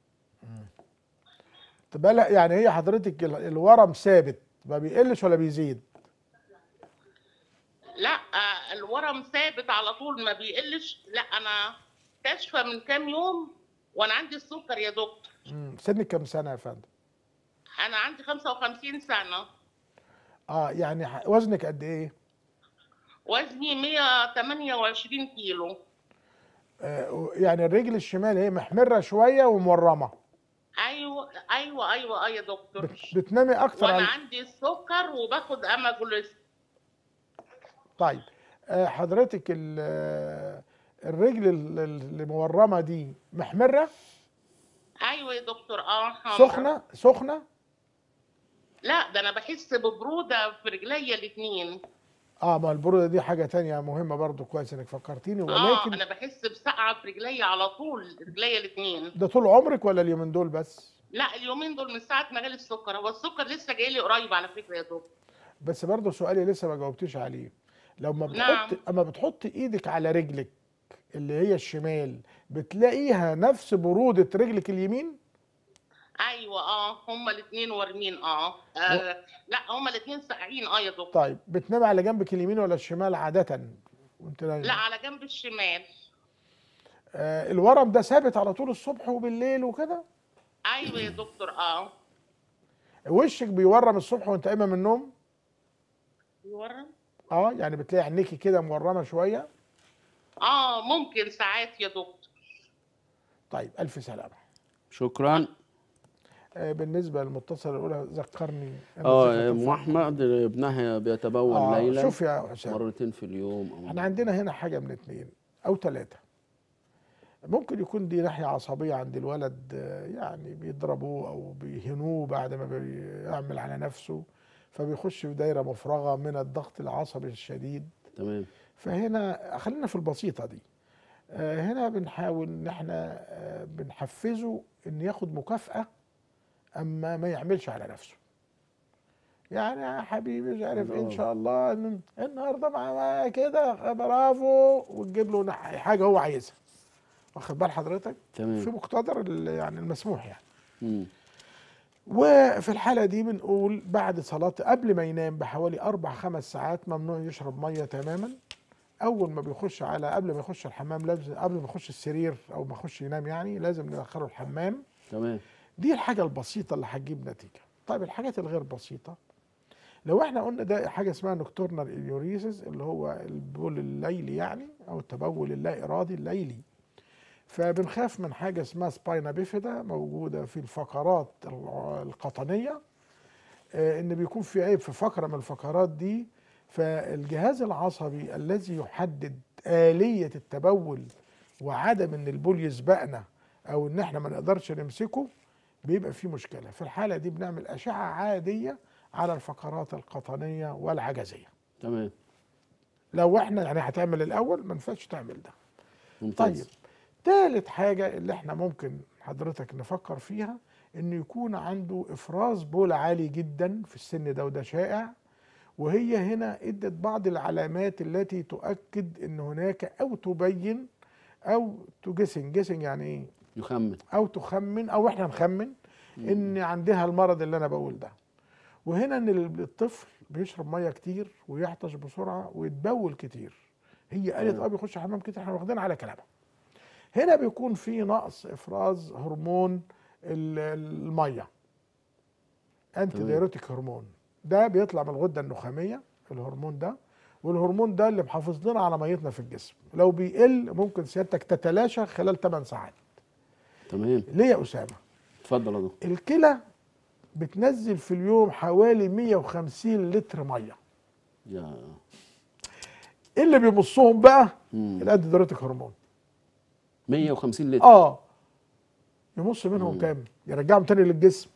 تبقى يعني هي حضرتك ال- الورم ثابت ما بيقلش ولا بيزيد لا آه، الورم ثابت على طول ما بيقلش لا انا كاشفة من كام يوم وانا عندي السكر يا دكتور مم. سنك كام سنه يا فندم انا عندي 55 سنة اه يعني ح- وزنك قد ايه وزني 128 كيلو آه و- يعني الرجل الشمال هي محمره شويه ومورمه ايوه ايوه ايوه اه يا دكتور بت- بتنامي اكتر وانا على عندي السكر وباخد اماجوليس طيب آه حضرتك ال- آه، الرجل ال- ال- اللي مورمه دي محمره ايوه يا دكتور اه حاضر. سخنه سخنه لا ده انا بحس ببروده في رجليا الاثنين اه ما البروده دي حاجه تانية مهمه برضو كويس انك فكرتيني اه ولكن انا بحس بسقعه في رجليا على طول رجليا الاثنين ده طول عمرك ولا اليومين دول بس لا اليومين دول من ساعه ما جالي السكر هو السكر لسه جاي لي قريب على فكره يا دكتور بس برضو سؤالي لسه ما جاوبتيش عليه لو ما نعم. بتحط اما بتحط ايدك على رجلك اللي هي الشمال بتلاقيها نفس برودة رجلك اليمين ايوه اه هما الاثنين وارمين اه, آه لا هما الاثنين ساقعين اه يا دكتور طيب بتنامي على جنبك اليمين ولا الشمال عادة وانت نايمة؟ لا على جنب الشمال آه الورم ده ثابت على طول الصبح وبالليل وكده ايوه يا دكتور اه وشك بيورم الصبح وانت قايمة من النوم يورم اه يعني بتلاقي عينيكي كده مورمة شوية اه ممكن ساعات يا دكتور طيب ألف سلامة شكرا آه بالنسبة للمتصلة الأولى ذكرني أنا اه ذكرت ام الفقر. احمد ابنها بيتبول آه ليلا شوف يا حسام مرتين في اليوم أو احنا عندنا هنا حاجة من اتنين أو تلاتة ممكن يكون دي ناحية عصبية عند الولد آه، يعني بيضربوه أو بيهنوه بعد ما بيعمل على نفسه فبيخش في دايرة مفرغة من الضغط العصبي الشديد تمام فهنا خلينا في البسيطة دي آه، هنا بنحاول ان احنا آه، بنحفزه ان ياخد مكافأة اما ما يعملش على نفسه يعني يا حبيبي مش عارف إيه ان شاء الله إن- النهارده معاه كده برافو وتجيب له نح- حاجه هو عايزها واخد بال حضرتك تمام. في مقتدر ال- يعني المسموح يعني مم. وفي الحالة دي بنقول بعد صلاة قبل ما ينام بحوالي أربع خمس ساعات ممنوع يشرب مية تماما أول ما بيخش على قبل ما يخش الحمام لازم قبل ما يخش السرير أو ما يخش ينام يعني لازم ندخله الحمام تمام دي الحاجة البسيطة اللي هتجيب نتيجة طيب الحاجات الغير بسيطة لو احنا قلنا ده حاجة اسمها نكتورنال اليوريسيس اللي هو البول الليلي يعني أو التبول اللا إرادي الليلي فبنخاف من حاجة اسمها سباينا بيفيدا موجودة في الفقرات الع- القطنية آه، ان بيكون في عيب في فقرة من الفقرات دي فالجهاز العصبي الذي يحدد آلية التبول وعدم ان البول يسبقنا او ان احنا ما نقدرش نمسكه بيبقى فيه مشكلة في الحالة دي بنعمل أشعة عادية على الفقرات القطنية والعجزية تمام لو احنا يعني هتعمل الأول ما ينفعش تعمل ده ممتاز طيب تالت حاجة اللي احنا ممكن حضرتك نفكر فيها انه يكون عنده افراز بول عالي جدا في السن ده وده شائع وهي هنا ادت بعض العلامات التي تؤكد ان هناك او تبين او تجسن جسن يعني ايه يخمن او تخمن او احنا نخمن ان عندها المرض اللي انا بقول ده وهنا ان الطفل بيشرب ميه كتير ويعطش بسرعه ويتبول كتير هي قالت اه بيخش حمام كتير احنا واخدين على كلامها هنا بيكون في نقص افراز هرمون ال- الميه انتي تمام. دايوريتيك هرمون ده بيطلع من الغده النخاميه الهرمون ده والهرمون ده اللي محافظ لنا على ميتنا في الجسم لو بيقل ممكن سيادتك تتلاشى خلال 8 ساعات تمام ليه يا اسامه اتفضل يا دكتور الكلى بتنزل في اليوم حوالي 150 لتر ميه يا ايه اللي بيمصهم بقى مم. الانتي دايوريتيك هرمون 150 لتر اه يمص منهم كام يرجعهم تاني للجسم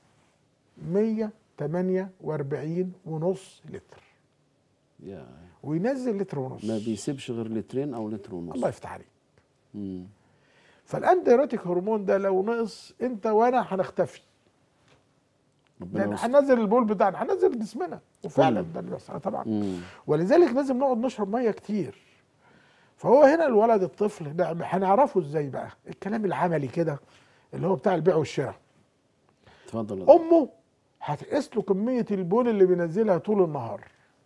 148 ونص لتر يا وينزل لتر ونص ما بيسيبش غير لترين او لتر ونص الله يفتح عليك مم. فالانتيريتيك هرمون ده لو نقص انت وانا هنختفي ربنا لان يستر. هننزل البول بتاعنا هننزل جسمنا وفعلا كله. ده اللي بيحصل طبعا مم. ولذلك لازم نقعد نشرب ميه كتير فهو هنا الولد الطفل ده هنعرفه ازاي بقى الكلام العملي كده اللي هو بتاع البيع والشراء اتفضل يا دكتور. امه هتقيس له كميه البول اللي بينزلها طول النهار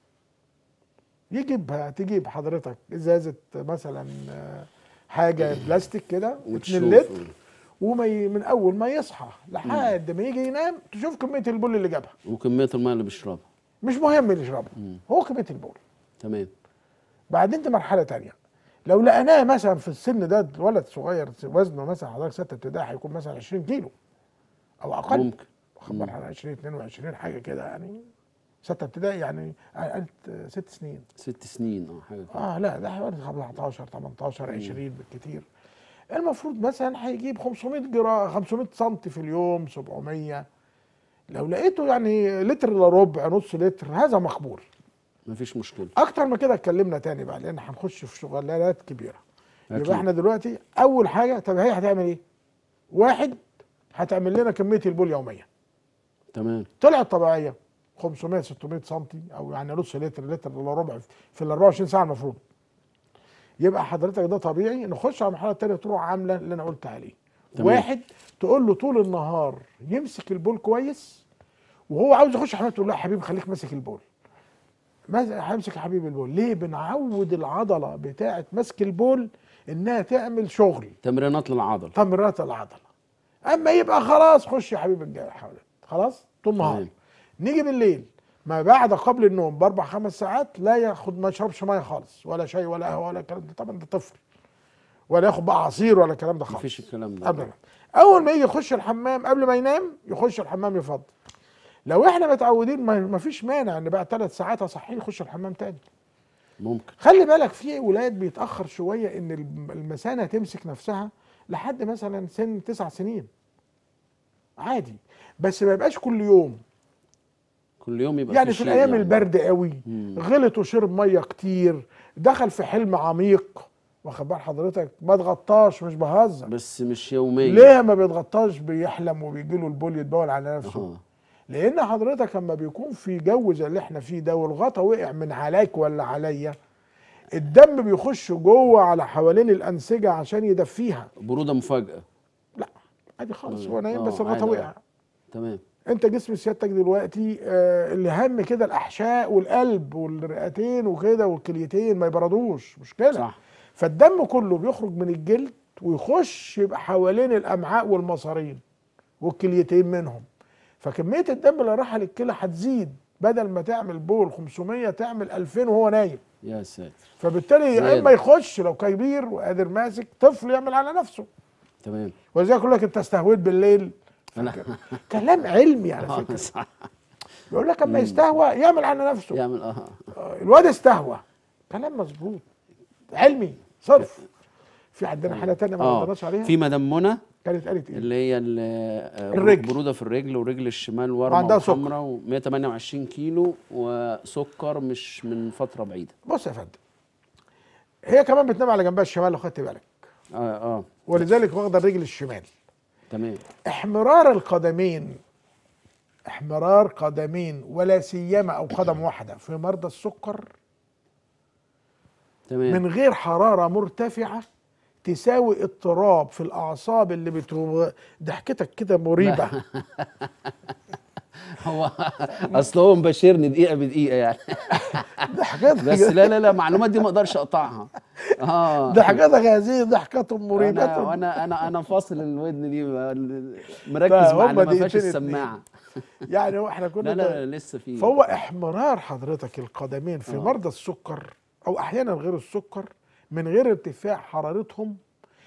يجيبها تجيب حضرتك ازازه مثلا آه، حاجه بلاستيك كده 2 وتشوف. لتر وما ي... من اول ما يصحى لحد ما يجي ينام تشوف كميه البول اللي جابها وكميه الميه اللي بيشربها مش مهم اللي يشربها هو كميه البول تمام بعدين دي مرحله تانية لو لقيناه مثلا في السن ده ولد صغير وزنه مثلا حضرتك سته ابتدائي هيكون مثلا 20 كيلو او اقل ممكن واخد بالك على 20 22 حاجه كده يعني سته ابتدائي يعني قلت ست سنين ست سنين اه حاجه كده اه لا ده حوالي 17 18 20 بالكتير المفروض مثلا هيجيب 500 جرام 500 سم في اليوم 700 لو لقيته يعني لتر الا ربع نص لتر هذا مقبول مفيش مشكله اكتر من كده اتكلمنا تاني بقى لان هنخش في شغلانات كبيره أكيد. يبقى احنا دلوقتي اول حاجه طب هي هتعمل ايه؟ واحد هتعمل لنا كميه البول يوميا تمام طلعت طبيعيه 500 600 سم او يعني نص لتر لتر الا ربع في ال 24 ساعه المفروض يبقى حضرتك ده طبيعي نخش على المرحله الثانيه تروح عامله اللي انا قلت عليه تمام. واحد تقول له طول النهار يمسك البول كويس وهو عاوز يخش حمام تقول له لا يا حبيبي خليك ماسك البول ماذا هيمسك يا حبيبي البول ليه بنعود العضله بتاعه مسك البول انها تعمل شغل تمرينات للعضل تمرينات العضله اما يبقى خلاص خش يا حبيبي الجاي حوالي خلاص طول النهار تمام. نيجي بالليل ما بعد قبل النوم باربع خمس ساعات لا ياخد ما يشربش ميه خالص ولا شاي ولا قهوه ولا الكلام ده طبعا ده طفل ولا ياخد بقى عصير ولا الكلام ده خالص مفيش الكلام ده ابدا اول ما يجي يخش الحمام قبل ما ينام يخش الحمام يفضل لو احنا متعودين ما ما فيش مانع ان بعد ثلاث ساعات اصحيه يخش الحمام تاني ممكن خلي بالك في ولاد بيتاخر شويه ان الم- المثانه تمسك نفسها لحد مثلا سن تسع سنين عادي بس ما يبقاش كل يوم كل يوم يبقى يعني في شيء الايام يعني. البرد قوي مم. غلط وشرب ميه كتير دخل في حلم عميق واخد بال حضرتك ما اتغطاش مش بهزر بس مش يوميا ليه ما بيتغطاش بيحلم وبيجي له البول يتبول على نفسه أها. لان حضرتك لما بيكون في جو زي اللي احنا فيه ده والغطا وقع من عليك ولا عليا الدم بيخش جوه على حوالين الانسجه عشان يدفيها بروده مفاجاه لا عادي خالص آه، هو نايم آه، بس الغطا عادي، وقع آه. تمام انت جسم سيادتك دلوقتي آه اللي هم كده الاحشاء والقلب والرئتين وكده والكليتين ما يبردوش مشكله صح فالدم كله بيخرج من الجلد ويخش يبقى حوالين الامعاء والمصارين والكليتين منهم فكميه الدم اللي رايحه للكلى هتزيد بدل ما تعمل بول 500 تعمل 2000 وهو نايم يا ساتر فبالتالي يا زيادة. اما يخش لو كبير وقادر ماسك طفل يعمل على نفسه تمام ولذلك يقول لك انت استهويت بالليل انا كلام علمي على آه، فكره صح يقول لك اما يستهوى يعمل على نفسه يعمل اه آه، الواد استهوى كلام مظبوط علمي صرف في عندنا حاله تانية ما اه قدرناش عليها في مدام منى كانت قالت ايه اللي هي ال- آه، الرجل. بروده في الرجل ورجل الشمال ورمه وعندها سكر. وحمراء و128 كيلو وسكر مش من فتره بعيده بص يا فندم هي كمان بتنام على جنبها الشمال لو خدت بالك اه اه ولذلك واخده الرجل الشمال تمام احمرار القدمين احمرار قدمين ولا سيما او قدم واحده في مرضى السكر تمام من غير حراره مرتفعه تساوي اضطراب في الاعصاب اللي بتو ضحكتك كده مريبه هو اصل هو مبشرني دقيقه بدقيقه يعني ضحكتك بس لا لا لا المعلومات دي ما اقدرش اقطعها اه ضحكتك هذه ضحكة انا مريبة وانا انا انا فاصل الودن دي مركز لا، مع هما اللي ما فيهاش دقيقتين السماعه يعني هو احنا كنا لا لا لا لسه في فهو احمرار حضرتك القدمين في آه. مرضى السكر او احيانا غير السكر من غير ارتفاع حرارتهم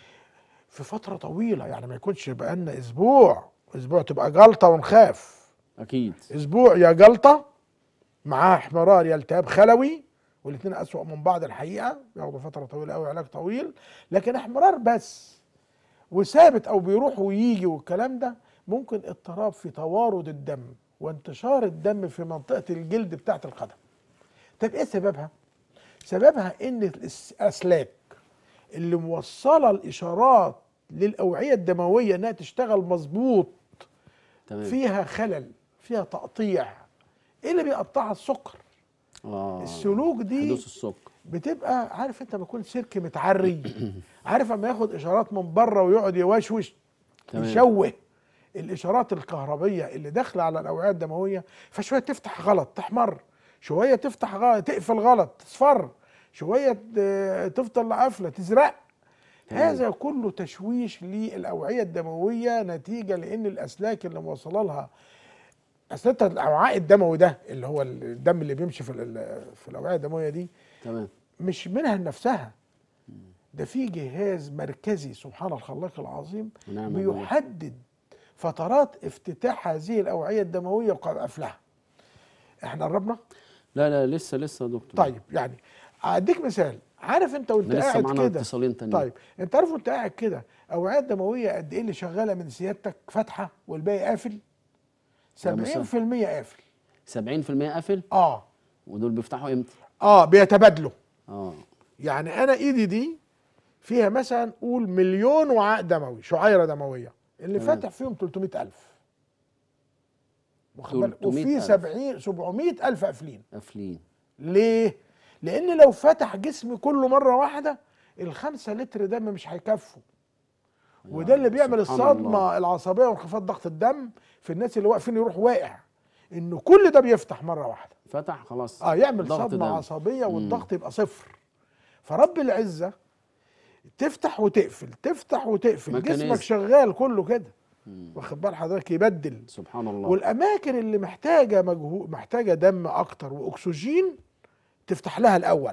في فتره طويله يعني ما يكونش بقى لنا اسبوع اسبوع تبقى جلطه ونخاف اكيد اسبوع يا جلطه معاه احمرار يا التهاب خلوي والاثنين اسوأ من بعض الحقيقه بياخدوا فتره طويله قوي علاج طويل لكن احمرار بس وثابت او بيروح ويجي والكلام ده ممكن اضطراب في توارد الدم وانتشار الدم في منطقه الجلد بتاعه القدم طب ايه سببها سببها ان الاسلاك اللي موصله الاشارات للاوعيه الدمويه انها تشتغل مظبوط تمام فيها خلل فيها تقطيع ايه اللي بيقطعها السكر اه السلوك دي حدوث السكر بتبقى عارف انت لما يكون سلك متعري عارف اما ياخد اشارات من بره ويقعد يوشوش تمام. يشوه الاشارات الكهربيه اللي داخله على الاوعيه الدمويه فشويه تفتح غلط تحمر شويه تفتح غلط تقفل غلط تصفر شويه ت- تفضل قافله تزرق تمام. هذا كله تشويش للاوعيه الدمويه نتيجه لان الاسلاك اللي موصله لها اسلاك الامعاء الدموي ده اللي هو الدم اللي بيمشي في ال- في الاوعيه الدمويه دي تمام مش منها لنفسها ده في جهاز مركزي سبحان الخلاق العظيم ونعم بالله. بيحدد فترات افتتاح هذه الاوعيه الدمويه وقفلها احنا قربنا لا لا لسه لسه يا دكتور طيب يعني اديك مثال عارف انت وانت احنا لسه قاعد معانا كده اتصالين تانيين طيب انت عارف وانت قاعد كده اوعيه دمويه قد ايه اللي شغاله من سيادتك فاتحه والباقي قافل 70% لا، قافل 70% قافل اه ودول بيفتحوا امتى؟ اه بيتبادلوا اه يعني انا ايدي دي فيها مثلا قول مليون وعاء دموي شعيره دمويه اللي تمام. فاتح فيهم 300000 واخد بالك؟ 300,000. وفي 70 700000 قافلين قافلين ليه؟ لان لو فتح جسمي كله مره واحده الخمسة لتر دم مش هيكفوا وده اللي بيعمل سبحان الصدمه الله. العصبيه وانخفاض ضغط الدم في الناس اللي واقفين يروح واقع انه كل ده بيفتح مره واحده فتح خلاص اه يعمل ضغط صدمه دم. عصبيه والضغط يبقى صفر فرب العزه تفتح وتقفل تفتح وتقفل ميكانيزم. جسمك شغال كله كده واخد بال حضرتك يبدل سبحان الله والاماكن اللي محتاجه مجهود محتاجه دم اكتر واكسجين تفتح لها الاول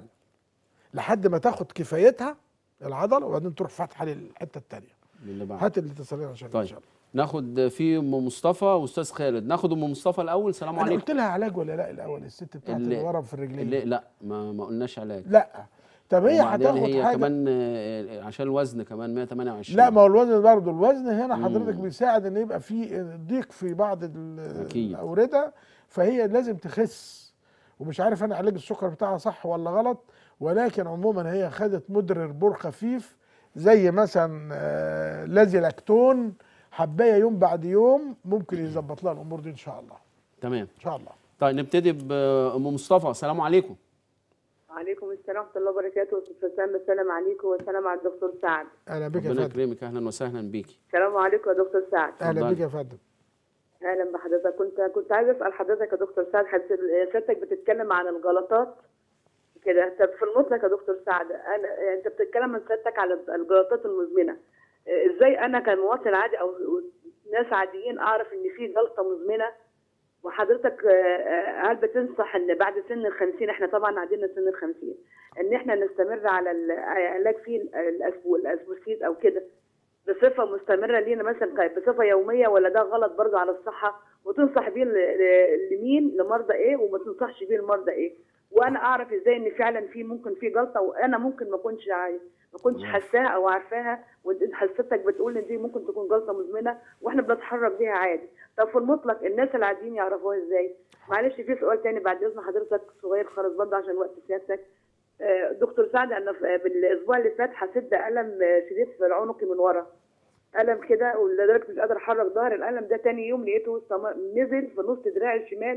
لحد ما تاخد كفايتها العضله وبعدين تروح فاتحه للحته الثانيه اللي بعد هات الاتصالين عشان ان طيب شاء الله ناخد في ام مصطفى واستاذ خالد ناخد ام مصطفى الاول سلام انا عليكم قلت لها علاج ولا لا الاول الست بتاعت اللي- الورم في الرجلين اللي لا ما ما قلناش علاج لا طب هي وبعدين هتاخد هي حاجه كمان آه، عشان الوزن كمان 128 لا ما هو الوزن برضه الوزن هنا مم. حضرتك بيساعد ان يبقى في ضيق في بعض ال- أكيد. الاورده فهي لازم تخس ومش عارف انا علاج السكر بتاعها صح ولا غلط ولكن عموما هي خدت مدرر بور خفيف زي مثلا آه، لازيلاكتون حبايه يوم بعد يوم ممكن يظبط لها الامور دي ان شاء الله تمام ان شاء الله طيب نبتدي بام مصطفى السلام عليكم عليكم السلام ورحمة الله وبركاته أستاذ حسام السلام عليكم والسلام على الدكتور سعد اهلا بك يا ربنا فندم يكرمك اهلا وسهلا بيكي السلام عليكم يا دكتور سعد اهلا اتفضلي. بك يا فندم أهلا بحضرتك كنت كنت عايزة أسأل حضرتك يا دكتور سعد حضرتك سيادتك بتتكلم عن الغلطات كده طب في المطلق يا دكتور سعد أنا أنت بتتكلم من سيادتك على الجلطات المزمنة إزاي أنا كمواطن عادي أو ناس عاديين أعرف إن في جلطة مزمنة وحضرتك آه، آه، هل بتنصح ان بعد سن الخمسين احنا طبعا عدينا سن الخمسين ان احنا نستمر على العلاج فيه الأسبو- الاسبوسيد او كده بصفه مستمره لينا مثلا بصفه يوميه ولا ده غلط برضه على الصحه وتنصح بيه ل- ل- لمين لمرضى ايه وما تنصحش بيه لمرضى ايه وانا اعرف ازاي ان فعلا في ممكن في جلطه وانا ممكن ما اكونش عاي- ما كنتش حاساها او عارفاها وانت حضرتك بتقول ان دي ممكن تكون جلطه مزمنه واحنا بنتحرك بيها عادي طب في المطلق الناس العاديين يعرفوها ازاي معلش في سؤال تاني بعد اذن حضرتك صغير خالص برضه عشان وقت سيادتك آه، دكتور سعد انا في- بالاسبوع اللي فات حسيت بالم آه، شديد في عنقي من ورا الم كده ولدرجه مش قادر احرك ظهر الالم ده تاني يوم لقيته سم- نزل في نص دراعي الشمال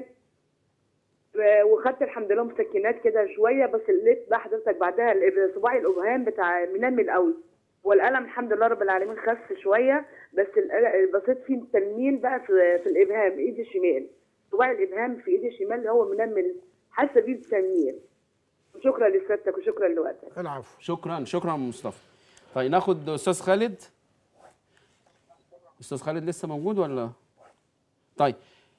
و- وخدت الحمد لله مسكنات كده شويه بس لقيت بقى حضرتك بعدها ال- صباعي الابهام بتاع منمل قوي والالم الحمد لله رب العالمين خف شويه بس الأل- بصيت فيه تنميل بقى في, في الابهام ايدي الشمال صباع الابهام في ايدي الشمال اللي هو منمل حاسه بيه بتنميل شكرا لسيادتك وشكرا لوقتك العفو شكرا شكرا مصطفى طيب ناخد استاذ خالد استاذ خالد لسه موجود ولا طيب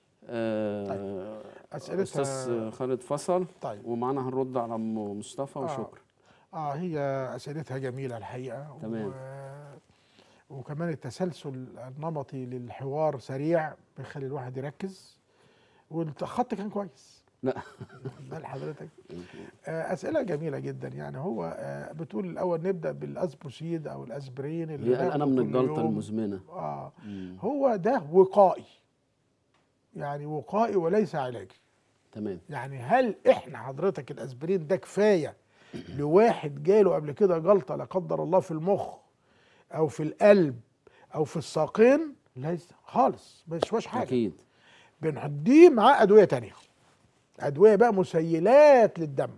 آه أسئلتها- استاذ خالد فصل طيب. ومعانا هنرد على ام مصطفى آه. وشكرا اه هي اسئلتها جميله الحقيقه تمام. و... وكمان التسلسل النمطي للحوار سريع بيخلي الواحد يركز والخط كان كويس لا بال حضرتك آه، اسئله جميله جدا يعني هو آه، بتقول الاول نبدا بالاسبوسيد او الاسبرين اللي هي قلقانه بناخده من كل الجلطه يوم. المزمنه اه مم. هو ده وقائي يعني وقائي وليس علاجي تمام يعني هل احنا حضرتك الاسبرين ده كفايه لواحد جاله قبل كده جلطه لا قدر الله في المخ او في القلب او في الساقين ليس خالص ما يسواش حاجه اكيد بنحديه معاه ادويه تانية ادويه بقى مسيلات للدم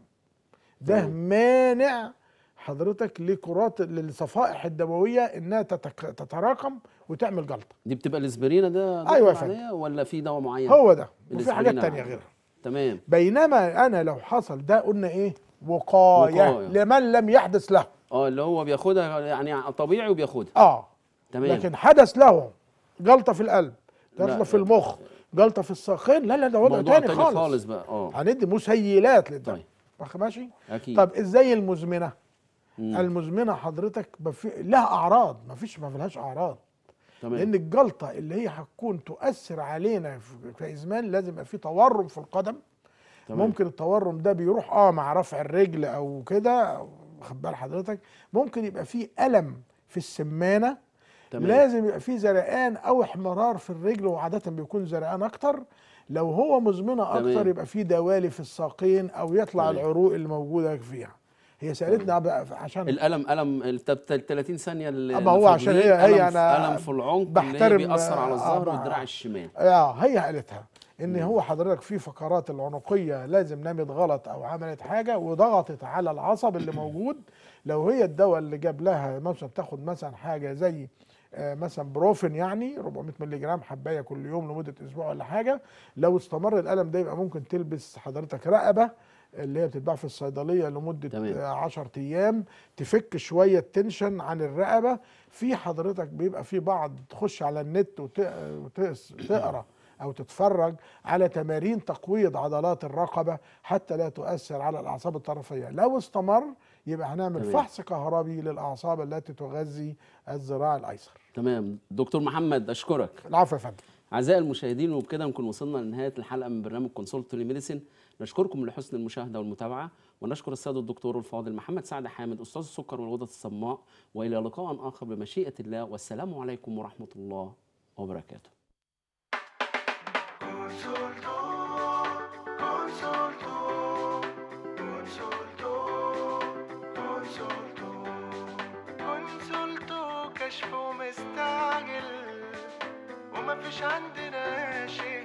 ده تمام. مانع حضرتك لكرات للصفائح الدمويه انها تتك... تتراكم وتعمل جلطه دي بتبقى الاسبرينه ده أيوة يا دكتور فندم. عليها ولا في دواء معين هو ده وفي حاجات الإسبرين تانية عادي. غيرها تمام بينما انا لو حصل ده قلنا ايه وقايه, وقاية. لمن لم يحدث له اه اللي هو بياخدها يعني طبيعي وبياخدها اه تمام لكن حدث له جلطه في القلب لا. جلطه في المخ جلطه في الساقين لا لا ده وضع موضوع تاني, تاني خالص, خالص بقى اه هندي مسيلات للدم طيب واخد ماشي اكيد طب ازاي المزمنه مم. المزمنه حضرتك بفي... لها اعراض ما فيش ما فيهاش اعراض تمام لان الجلطه اللي هي هتكون تؤثر علينا في- كازمان لازم يبقى في تورم في القدم تمام. ممكن التورم ده بيروح اه مع رفع الرجل او كده واخد بال حضرتك ممكن يبقى في الم في السمانه تمام. لازم يبقى في زرقان او احمرار في الرجل وعاده بيكون زرقان اكتر لو هو مزمنه اكتر تمام. يبقى في دوالي في الساقين او يطلع تمام. العروق اللي موجوده فيها هي سالتنا بقى عشان الالم الم ال 30 ثانيه اللي أما هو اللي في عشان الرجل، هي- هي ألم في- أنا الم في العنق اللي هي بحترم، بيأثر على آه، الظهر آه، والدراع الشمال اه هي قالتها ان هو حضرتك في فقرات العنقيه لازم نامت غلط او عملت حاجه وضغطت على العصب اللي موجود لو هي الدواء اللي جاب لها مثلا تاخد مثلا حاجه زي آه، مثلا بروفين يعني 400 مللي جرام حبايه كل يوم لمده اسبوع ولا حاجه لو استمر الالم ده يبقى ممكن تلبس حضرتك رقبه اللي هي بتتباع في الصيدليه لمده تمام. 10 ايام تفك شويه التنشن عن الرقبه في حضرتك بيبقى في بعض تخش على النت وت- وتقس- وتقرا او تتفرج على تمارين تقويض عضلات الرقبه حتى لا تؤثر على الاعصاب الطرفيه لو استمر يبقى هنعمل تمام. فحص كهربي للاعصاب التي تغذي الذراع الايسر تمام دكتور محمد اشكرك العفو يا فندم اعزائي المشاهدين وبكده نكون وصلنا لنهايه الحلقه من برنامج كونسولت ميديسين نشكركم لحسن المشاهده والمتابعه ونشكر السيد الدكتور الفاضل محمد سعد حامد استاذ السكر والغدد الصماء والى لقاء اخر بمشيئه الله والسلام عليكم ورحمه الله وبركاته كونسولتو كشف مستعجل ومفيش عندنا شيء